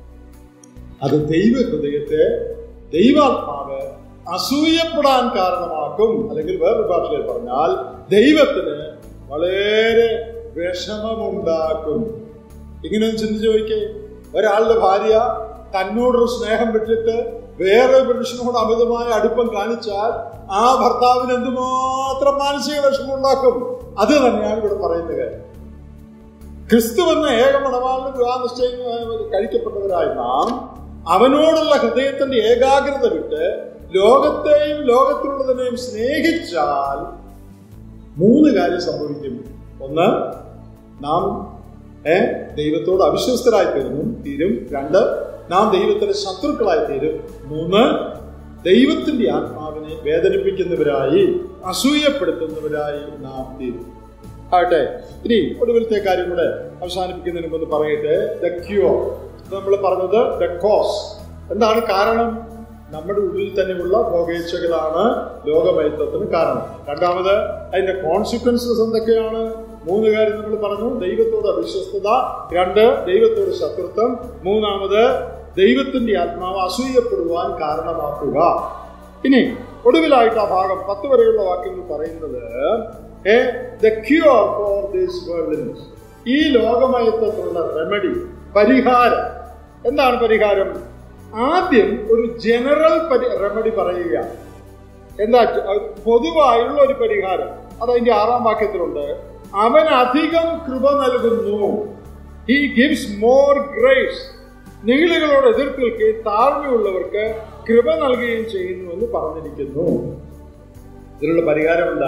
അത് ദൈവ ഹൃദയത്തെ ദൈവാത്മാവ് അസൂയപ്പെടാൻ കാരണമാക്കും അല്ലെങ്കിൽ വേറൊരു ഭാഷയിൽ പറഞ്ഞാൽ ദൈവത്തിന് വളരെ വിഷമമുണ്ടാക്കും ഇങ്ങനെ ഒന്ന് ചിന്തിച്ചു നോക്കിയേ ഒരാളുടെ ഭാര്യ തന്നോടൊരു സ്നേഹം വിട്ടിട്ട് വേറെ പുരുഷനോട് അമിതമായ അടുപ്പം കാണിച്ചാൽ ആ ഭർത്താവിന് എന്തുമാത്രം മാനസിക വിഷമം ഉണ്ടാക്കും അത് തന്നെയാണ് ഇവിടെ പറയുന്ന കാര്യം ക്രിസ്തു എന്ന ഏകമണവാളിന് വിവാഹ നിശ്ചയം കഴിക്കപ്പെട്ടവരായ നാം അവനോടുള്ള ഹൃദയത്തിന്റെ ഏകാഗ്രത വിട്ട് ലോകത്തെയും ലോകത്തിലുള്ളതിനെയും സ്നേഹിച്ചാൽ മൂന്ന് കാര്യം സംഭവിക്കും ഒന്ന് നാം ഏ ദൈവത്തോട് അവിശ്വസ്തരായി തീരുന്നു തീരും രണ്ട് നാം ദൈവത്തിന്റെ ശത്രുക്കളായി തീരും മൂന്ന് ദൈവത്തിന്റെ ആത്മാവിനെ വേദനിപ്പിക്കുന്നവരായി അസൂയപ്പെടുത്തുന്നവരായി നാം തീരും ആകട്ടെ ഇനി ഒടുവിലത്തെ കാര്യം കൂടെ അവസാനിപ്പിക്കുന്നതിന് മുമ്പ് പറയട്ടെ ദ ക്യൂർ നമ്മൾ പറഞ്ഞത് ദ കോസ് എന്താണ് കാരണം നമ്മുടെ ഉള്ളിൽ തന്നെയുള്ള ഭോഗേച്ഛകളാണ് ലോകമയത്വത്തിന് കാരണം രണ്ടാമത് അതിന്റെ കോൺസിക്വൻസസ് എന്തൊക്കെയാണ് മൂന്ന് കാര്യം നമ്മൾ പറഞ്ഞു ദൈവത്തോട് അവിശ്വസ്തത രണ്ട് ദൈവത്തോട് ശത്രുത്വം മൂന്നാമത് ദൈവത്തിന്റെ ആത്മാവ് അസൂയപ്പെടുവാൻ കാരണമാക്കുക ഇനി ഒടുവിലായിട്ട് ആ ഭാഗം പത്ത് വരെയുള്ള വാക്യങ്ങൾ പറയുന്നത് uh the cure for this worldliness ഈ ലോകമയത്വത്തിലുള്ള റെമഡി പരിഹാരം എന്താണ് പരിഹാരം ആദ്യം ഒരു ജനറൽ പരി റെമഡി പറയുക എന്താ ച- പൊതുവായുള്ള ഒരു പരിഹാരം അതതിന്റെ ആറാം വാക്യത്തിലുണ്ട് അവൻ അധികം കൃപ നൽകുന്നു ഹി ഗിവ്സ് മോർ ഗ്രേസ് നിഗളികളോട് എതിർത്ത് നിൽക്കുകയും താഴ്മയുള്ളവർക്ക് കൃപ നൽകുകയും ചെയ്യുന്നു എന്ന് പറഞ്ഞിരിക്കുന്നു ഇതിനുള്ള പരിഹാരം എന്താ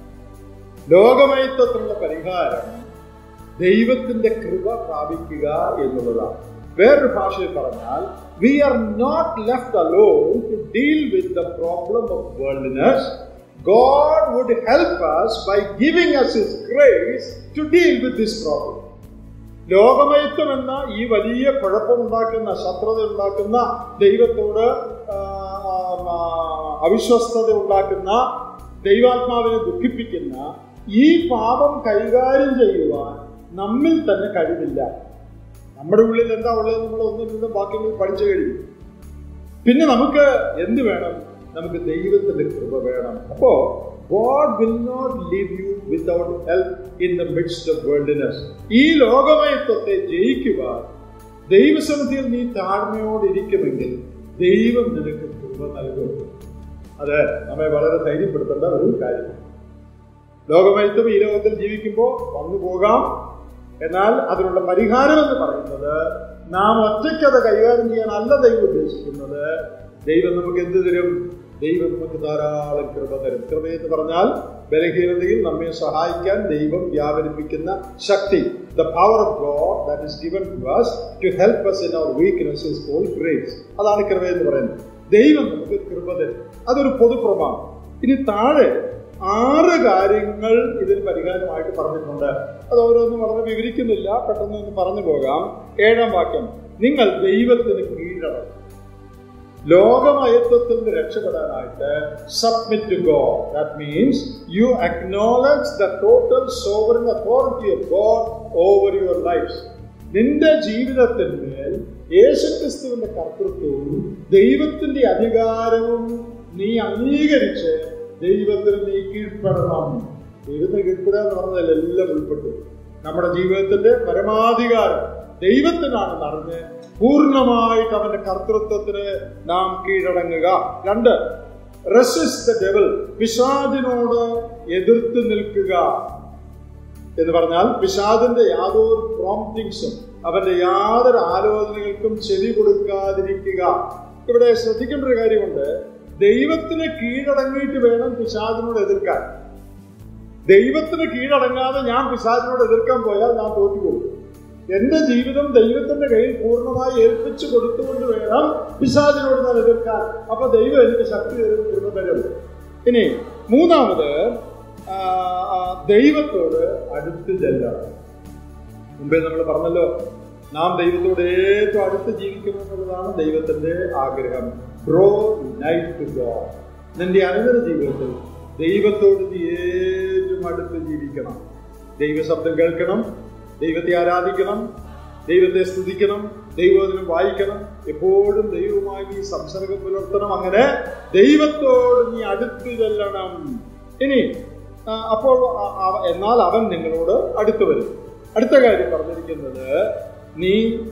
ലോകമയത്വത്തിനുള്ള പരിഹാരം ദൈവത്തിന്റെ കൃപ പ്രാപിക്കുക എന്നുള്ളതാണ് വേറൊരു ഭാഷയിൽ പറഞ്ഞാൽ we are not left alone to deal with the problem of worldliness God would help us by giving us his grace to deal with this problem ലോകമയത്വം എന്ന ഈ വലിയ കുഴപ്പമുണ്ടാക്കുന്ന ശത്രുത ഉണ്ടാക്കുന്ന ദൈവത്തോട് ആ, ആ, അവിശ്വസ്തത ഉണ്ടാക്കുന്ന ദൈവാത്മാവിനെ ദുഃഖിപ്പിക്കുന്ന ഈ പാപം കൈകാര്യം ചെയ്യുവാൻ നമ്മിൽ തന്നെ കഴിവില്ല നമ്മുടെ ഉള്ളിൽ എന്താ ഉള്ളത് നമ്മൾ ഒന്നും രണ്ടും വാക്യങ്ങൾ പഠിച്ചു കഴിഞ്ഞു പിന്നെ നമുക്ക് എന്ത് വേണം നമുക്ക് ദൈവത്തിന്റെ കൃപ വേണം അപ്പോ God will not leave you without help in the midst of worldliness ഈ ലോകമയത്വത്തെ ജയിക്കുവാൻ ദൈവസമിതിയിൽ നീ താഴ്മയോടിരിക്കുമെങ്കിൽ ദൈവം നിനക്ക് കൃപ നൽകും അത് നമ്മെ വളരെ ധൈര്യപ്പെടുത്തേണ്ട ഒരു കാര്യമാണ് ലോകമയത്വം ഈ ലോകത്തിൽ ജീവിക്കുമ്പോൾ വന്നു പോകാം എന്നാൽ അതിനുള്ള പരിഹാരം എന്ന് പറയുന്നത് നാം ഒറ്റയ്ക്കത് കൈകാര്യം ചെയ്യാനല്ല ദൈവം ഉദ്ദേശിക്കുന്നത് ദൈവം നമുക്ക് എന്ത് തരും ദൈവം നമുക്ക് ധാരാളം കൃപ തരും കൃപ എന്ന് പറഞ്ഞാൽ ബലഹീനതയിൽ നമ്മെ സഹായിക്കാൻ ദൈവം വ്യാപരിപ്പിക്കുന്ന ശക്തി the power of God that is given to us to help us in our weakness is called grace അതാണ് കൃപ എന്ന് പറയുന്നത് ദൈവം നമുക്ക് കൃപ തരും അതൊരു പൊതുപ്രമാണം ഇനി താഴെ ആറ് കാര്യങ്ങൾ ഇതിന് പരിഹാരമായിട്ട് പറഞ്ഞിട്ടുണ്ട് അത് ഓരോന്നും വളരെ വിവരിക്കുന്നില്ല പെട്ടെന്ന് ഒന്ന് പറഞ്ഞു പോകാം ഏഴാം വാക്യം നിങ്ങൾ ദൈവത്തിന് കീഴടങ്ങും ലോകമയത്വത്തിൽ നിന്ന് രക്ഷപ്പെടാനായിട്ട് submit to God that means you acknowledge the total sovereign authority of God over your life നിന്റെ ജീവിതത്തിന്മേൽ യേശുക്രിസ്തുവിന്റെ കർത്തൃത്വവും ദൈവത്തിന്റെ അധികാരവും നീ അംഗീകരിച്ച് ദൈവത്തിന് നീ കീഴ്പ്പെടണം ദൈവത്തിന് കീഴ്പ്പെടുക എന്ന് പറഞ്ഞാൽ എല്ലാം ഉൾപ്പെട്ടു നമ്മുടെ ജീവിതത്തിന്റെ പരമാധികാരം ദൈവത്തിനാണ് നടന്ന് പൂർണ്ണമായിട്ട് അവന്റെ കർത്തൃത്വത്തിന് നാം കീഴടങ്ങുക രണ്ട് റെസിസ്റ്റ് ദ ഡെവൽ പിശാദിനോട് എതിർത്ത് നിൽക്കുക എന്ന് പറഞ്ഞാൽ പിശാദിന്റെ യാതൊരു പ്രോംപ്റ്റിങ്സും അവന്റെ യാതൊരു ആലോചനകൾക്കും ചെവി കൊടുക്കാതിരിക്കുക ഇവിടെ ശ്രദ്ധിക്കേണ്ട ഒരു കാര്യമുണ്ട് ദൈവത്തിന് കീഴടങ്ങിയിട്ട് വേണം പിശാദിനോട് എതിർക്കാൻ ദൈവത്തിന് കീഴടങ്ങാതെ ഞാൻ പിശാദിനോട് എതിർക്കാൻ പോയാൽ ഞാൻ തോറ്റുപോകും എന്റെ ജീവിതം ദൈവത്തിന്റെ കയ്യിൽ പൂർണ്ണമായി ഏൽപ്പിച്ചു കൊടുത്തുകൊണ്ട് വേണം പിശാദിനോട് ഞാൻ എതിർക്കാൻ അപ്പൊ ദൈവം എനിക്ക് ശക്തി തരും കൃപ തരും ഇനി മൂന്നാമത് ആ, ആ, ദൈവത്തോട് അടുത്ത് ചെല്ലണം മുമ്പേ നമ്മൾ പറഞ്ഞല്ലോ നാം ദൈവത്തോട് ഏറ്റവും അടുത്ത് ജീവിക്കണം എന്നുള്ളതാണ് ദൈവത്തിന്റെ ആഗ്രഹം ഡ്രോ നൈറ്റ് ടു ഗോഡ് നിന്റെ അനുദിന ജീവിതത്തിൽ ദൈവത്തോട് നീ ഏറ്റവും അടുത്ത് ജീവിക്കണം ദൈവശബ്ദം കേൾക്കണം ദൈവത്തെ ആരാധിക്കണം ദൈവത്തെ സ്തുതിക്കണം ദൈവത്തിനും വായിക്കണം എപ്പോഴും ദൈവവുമായി നീ സംസർഗം പുലർത്തണം അങ്ങനെ ദൈവത്തോട് നീ അടുത്ത് ചെല്ലണം ഇനി ആ, അപ്പോൾ ആ- ആ- എന്നാൽ അവൻ നിങ്ങളോട് അടുത്ത് വരും അടുത്ത കാര്യം പറഞ്ഞിരിക്കുന്നത് നീ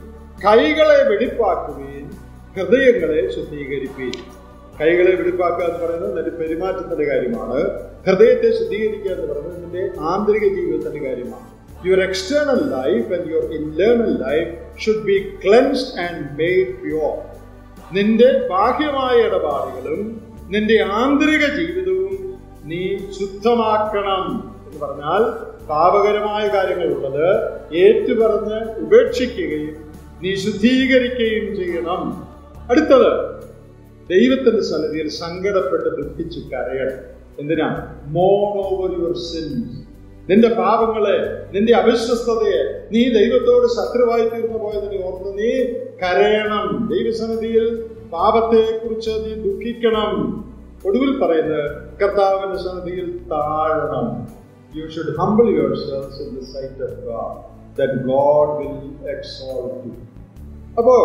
കൈകളെ വെടിപ്പാക്കുകയും ഹൃദയങ്ങളെ ശുദ്ധീകരിക്കുകയും കൈകളെ വെടിപ്പാക്കുക എന്ന് പറയുന്നത് നിന്റെ പെരുമാറ്റത്തിന്റെ കാര്യമാണ് ഹൃദയത്തെ ശുദ്ധീകരിക്കുക എന്ന് പറയുന്നത് നിന്റെ ആന്തരിക ജീവിതത്തിന്റെ കാര്യമാണ് your external life and your internal life should be cleansed and made pure നിന്റെ ബാഹ്യമായ ഇടപാടുകളും നിന്റെ ആന്തരിക ജീവിതവും നീ ശുദ്ധമാക്കണം എന്ന് പറഞ്ഞാൽ പാപകരമായ കാര്യങ്ങളുള്ളത് ഏറ്റുപറഞ്ഞ് ഉപേക്ഷിക്കുകയും നീ ശുദ്ധീകരിക്കുകയും ചെയ്യണം അടുത്തത് ദൈവത്തിന്റെ സന്നിധിയിൽ സങ്കടപ്പെട്ട് ദുഃഖിച്ച് കരയണം എന്തിനാ മോൺ ഓവർ യുവർ സിൻസ് നിന്റെ പാപങ്ങളെ നിന്റെ അവിശ്വസ്തതയെ നീ ദൈവത്തോട് ശത്രുവായി തീർന്നു പോയതിനെ ഓർത്ത് നീ കരയണം ദൈവസന്നിധിയിൽ പാപത്തെ കുറിച്ച് നീ ദുഃഖിക്കണം ഒടുവിൽ പറയുന്നത് കർത്താവിന്റെ സന്നിധിയിൽ താഴണം you should humble your selves in the sight of God that God will exalt you അപ്പോ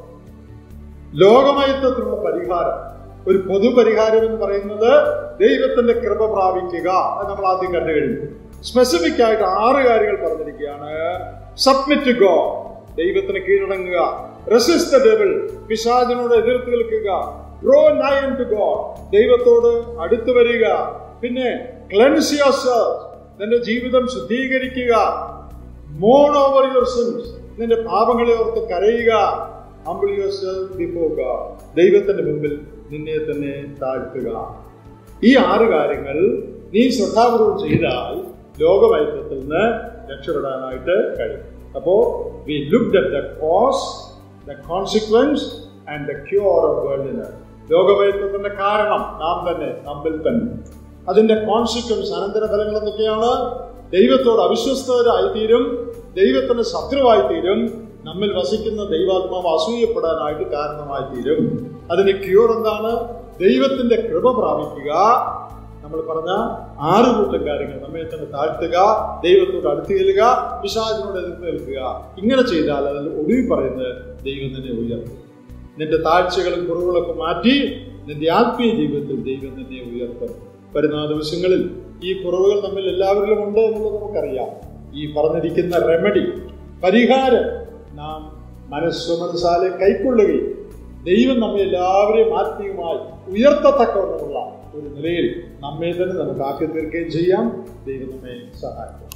ലോകമയത്വത്തിനുള്ള പരിഹാരം ഒരു പൊതുപരിഹാരം എന്ന് പറയുന്നത് ദൈവത്തിന്റെ കൃപ പ്രാപിക്കുക അത് നമ്മൾ ആദ്യം കണ്ടു കഴിഞ്ഞു സ്പെസിഫിക് ആയിട്ട് ആറ് കാര്യങ്ങൾ പറഞ്ഞിരിക്കുകയാണ് സബ്മിറ്റ് ഗോ ദൈവത്തിന് കീഴടങ്ങുക റെസിസ്റ്റ് ഡെബിൾ പിശാചിനോട് എതിർത്ത് നിൽക്കുക ഡ്രോ നൈ ടു ഗോഡ് ദൈവത്തോട് അടുത്തു വരിക പിന്നെ ക്ലെൻസ് യുവർ നിന്റെ ജീവിതം ശുദ്ധീകരിക്കുക മോൺ ഓവർ യുവർ സിൻസ് നിന്റെ പാപങ്ങളെ ഓർത്ത് കരയുക humble yourself before God ദൈവത്തിന്റെ മുമ്പിൽ നിന്നെ തന്നെ താഴ്ത്തുക ഈ ആറ് കാര്യങ്ങൾ നീ ശ്രദ്ധാപൂർവം ചെയ്താൽ ലോകവൈദ്യത്തിൽ നിന്ന് രക്ഷപ്പെടാനായിട്ട് കഴിയും അപ്പോ we look at the cause the consequence and the cure of വേൾഡിന് ലോകവൈദ്യത്തിന്റെ കാരണം നാം തന്നെ നമ്മിൽ തന്നെ അതിന്റെ കോൺസിക്വൻസ് അനന്തരഫലങ്ങൾ എന്തൊക്കെയാണ് ദൈവത്തോട് അവിശ്വസ്തരായി തീരും ദൈവത്തിന് ശത്രുവായി തീരും നമ്മിൽ വസിക്കുന്ന ദൈവാത്മാവ് അസൂയപ്പെടാനായിട്ട് കാരണമായി തീരും അതിന് ക്യൂർ എന്താണ് ദൈവത്തിന്റെ കൃപ പ്രാപിക്കുക നമ്മൾ പറഞ്ഞ ആറ് കൂട്ടം കാര്യങ്ങൾ നമ്മെ തന്നെ താഴ്ത്തുക ദൈവത്തോട് അടുത്ത് ചെല്ലുക പിശാചിനോട് എതിർത്ത് നിൽക്കുക ഇങ്ങനെ ചെയ്താൽ അതിൽ ഒടുവിൽ പറയുന്നത് ദൈവം തന്നെ ഉയർത്തും നിന്റെ താഴ്ചകളും കുറവുകളൊക്കെ മാറ്റി നിന്റെ ആത്മീയ ജീവിതത്തിൽ ദൈവം തന്നെ ഉയർത്തും വരുന്ന ദിവസങ്ങളിൽ ഈ കുറവുകൾ നമ്മിൽ എല്ലാവരിലും ഉണ്ട് എന്നുള്ളത് നമുക്കറിയാം ഈ പറഞ്ഞിരിക്കുന്ന റെമഡി പരിഹാരം നാം മനസ്സ് മനസ്സാലെ കൈക്കൊള്ളുകയും ദൈവം നമ്മെ എല്ലാവരെയും ആത്മീയമായി ഉയർത്തത്തക്കവണ്ണമുള്ള ഒരു നിലയിൽ നമ്മെ തന്നെ നമുക്ക് ആക്കി തീർക്കുകയും ചെയ്യാം ദൈവം നമ്മെ സഹായിക്കും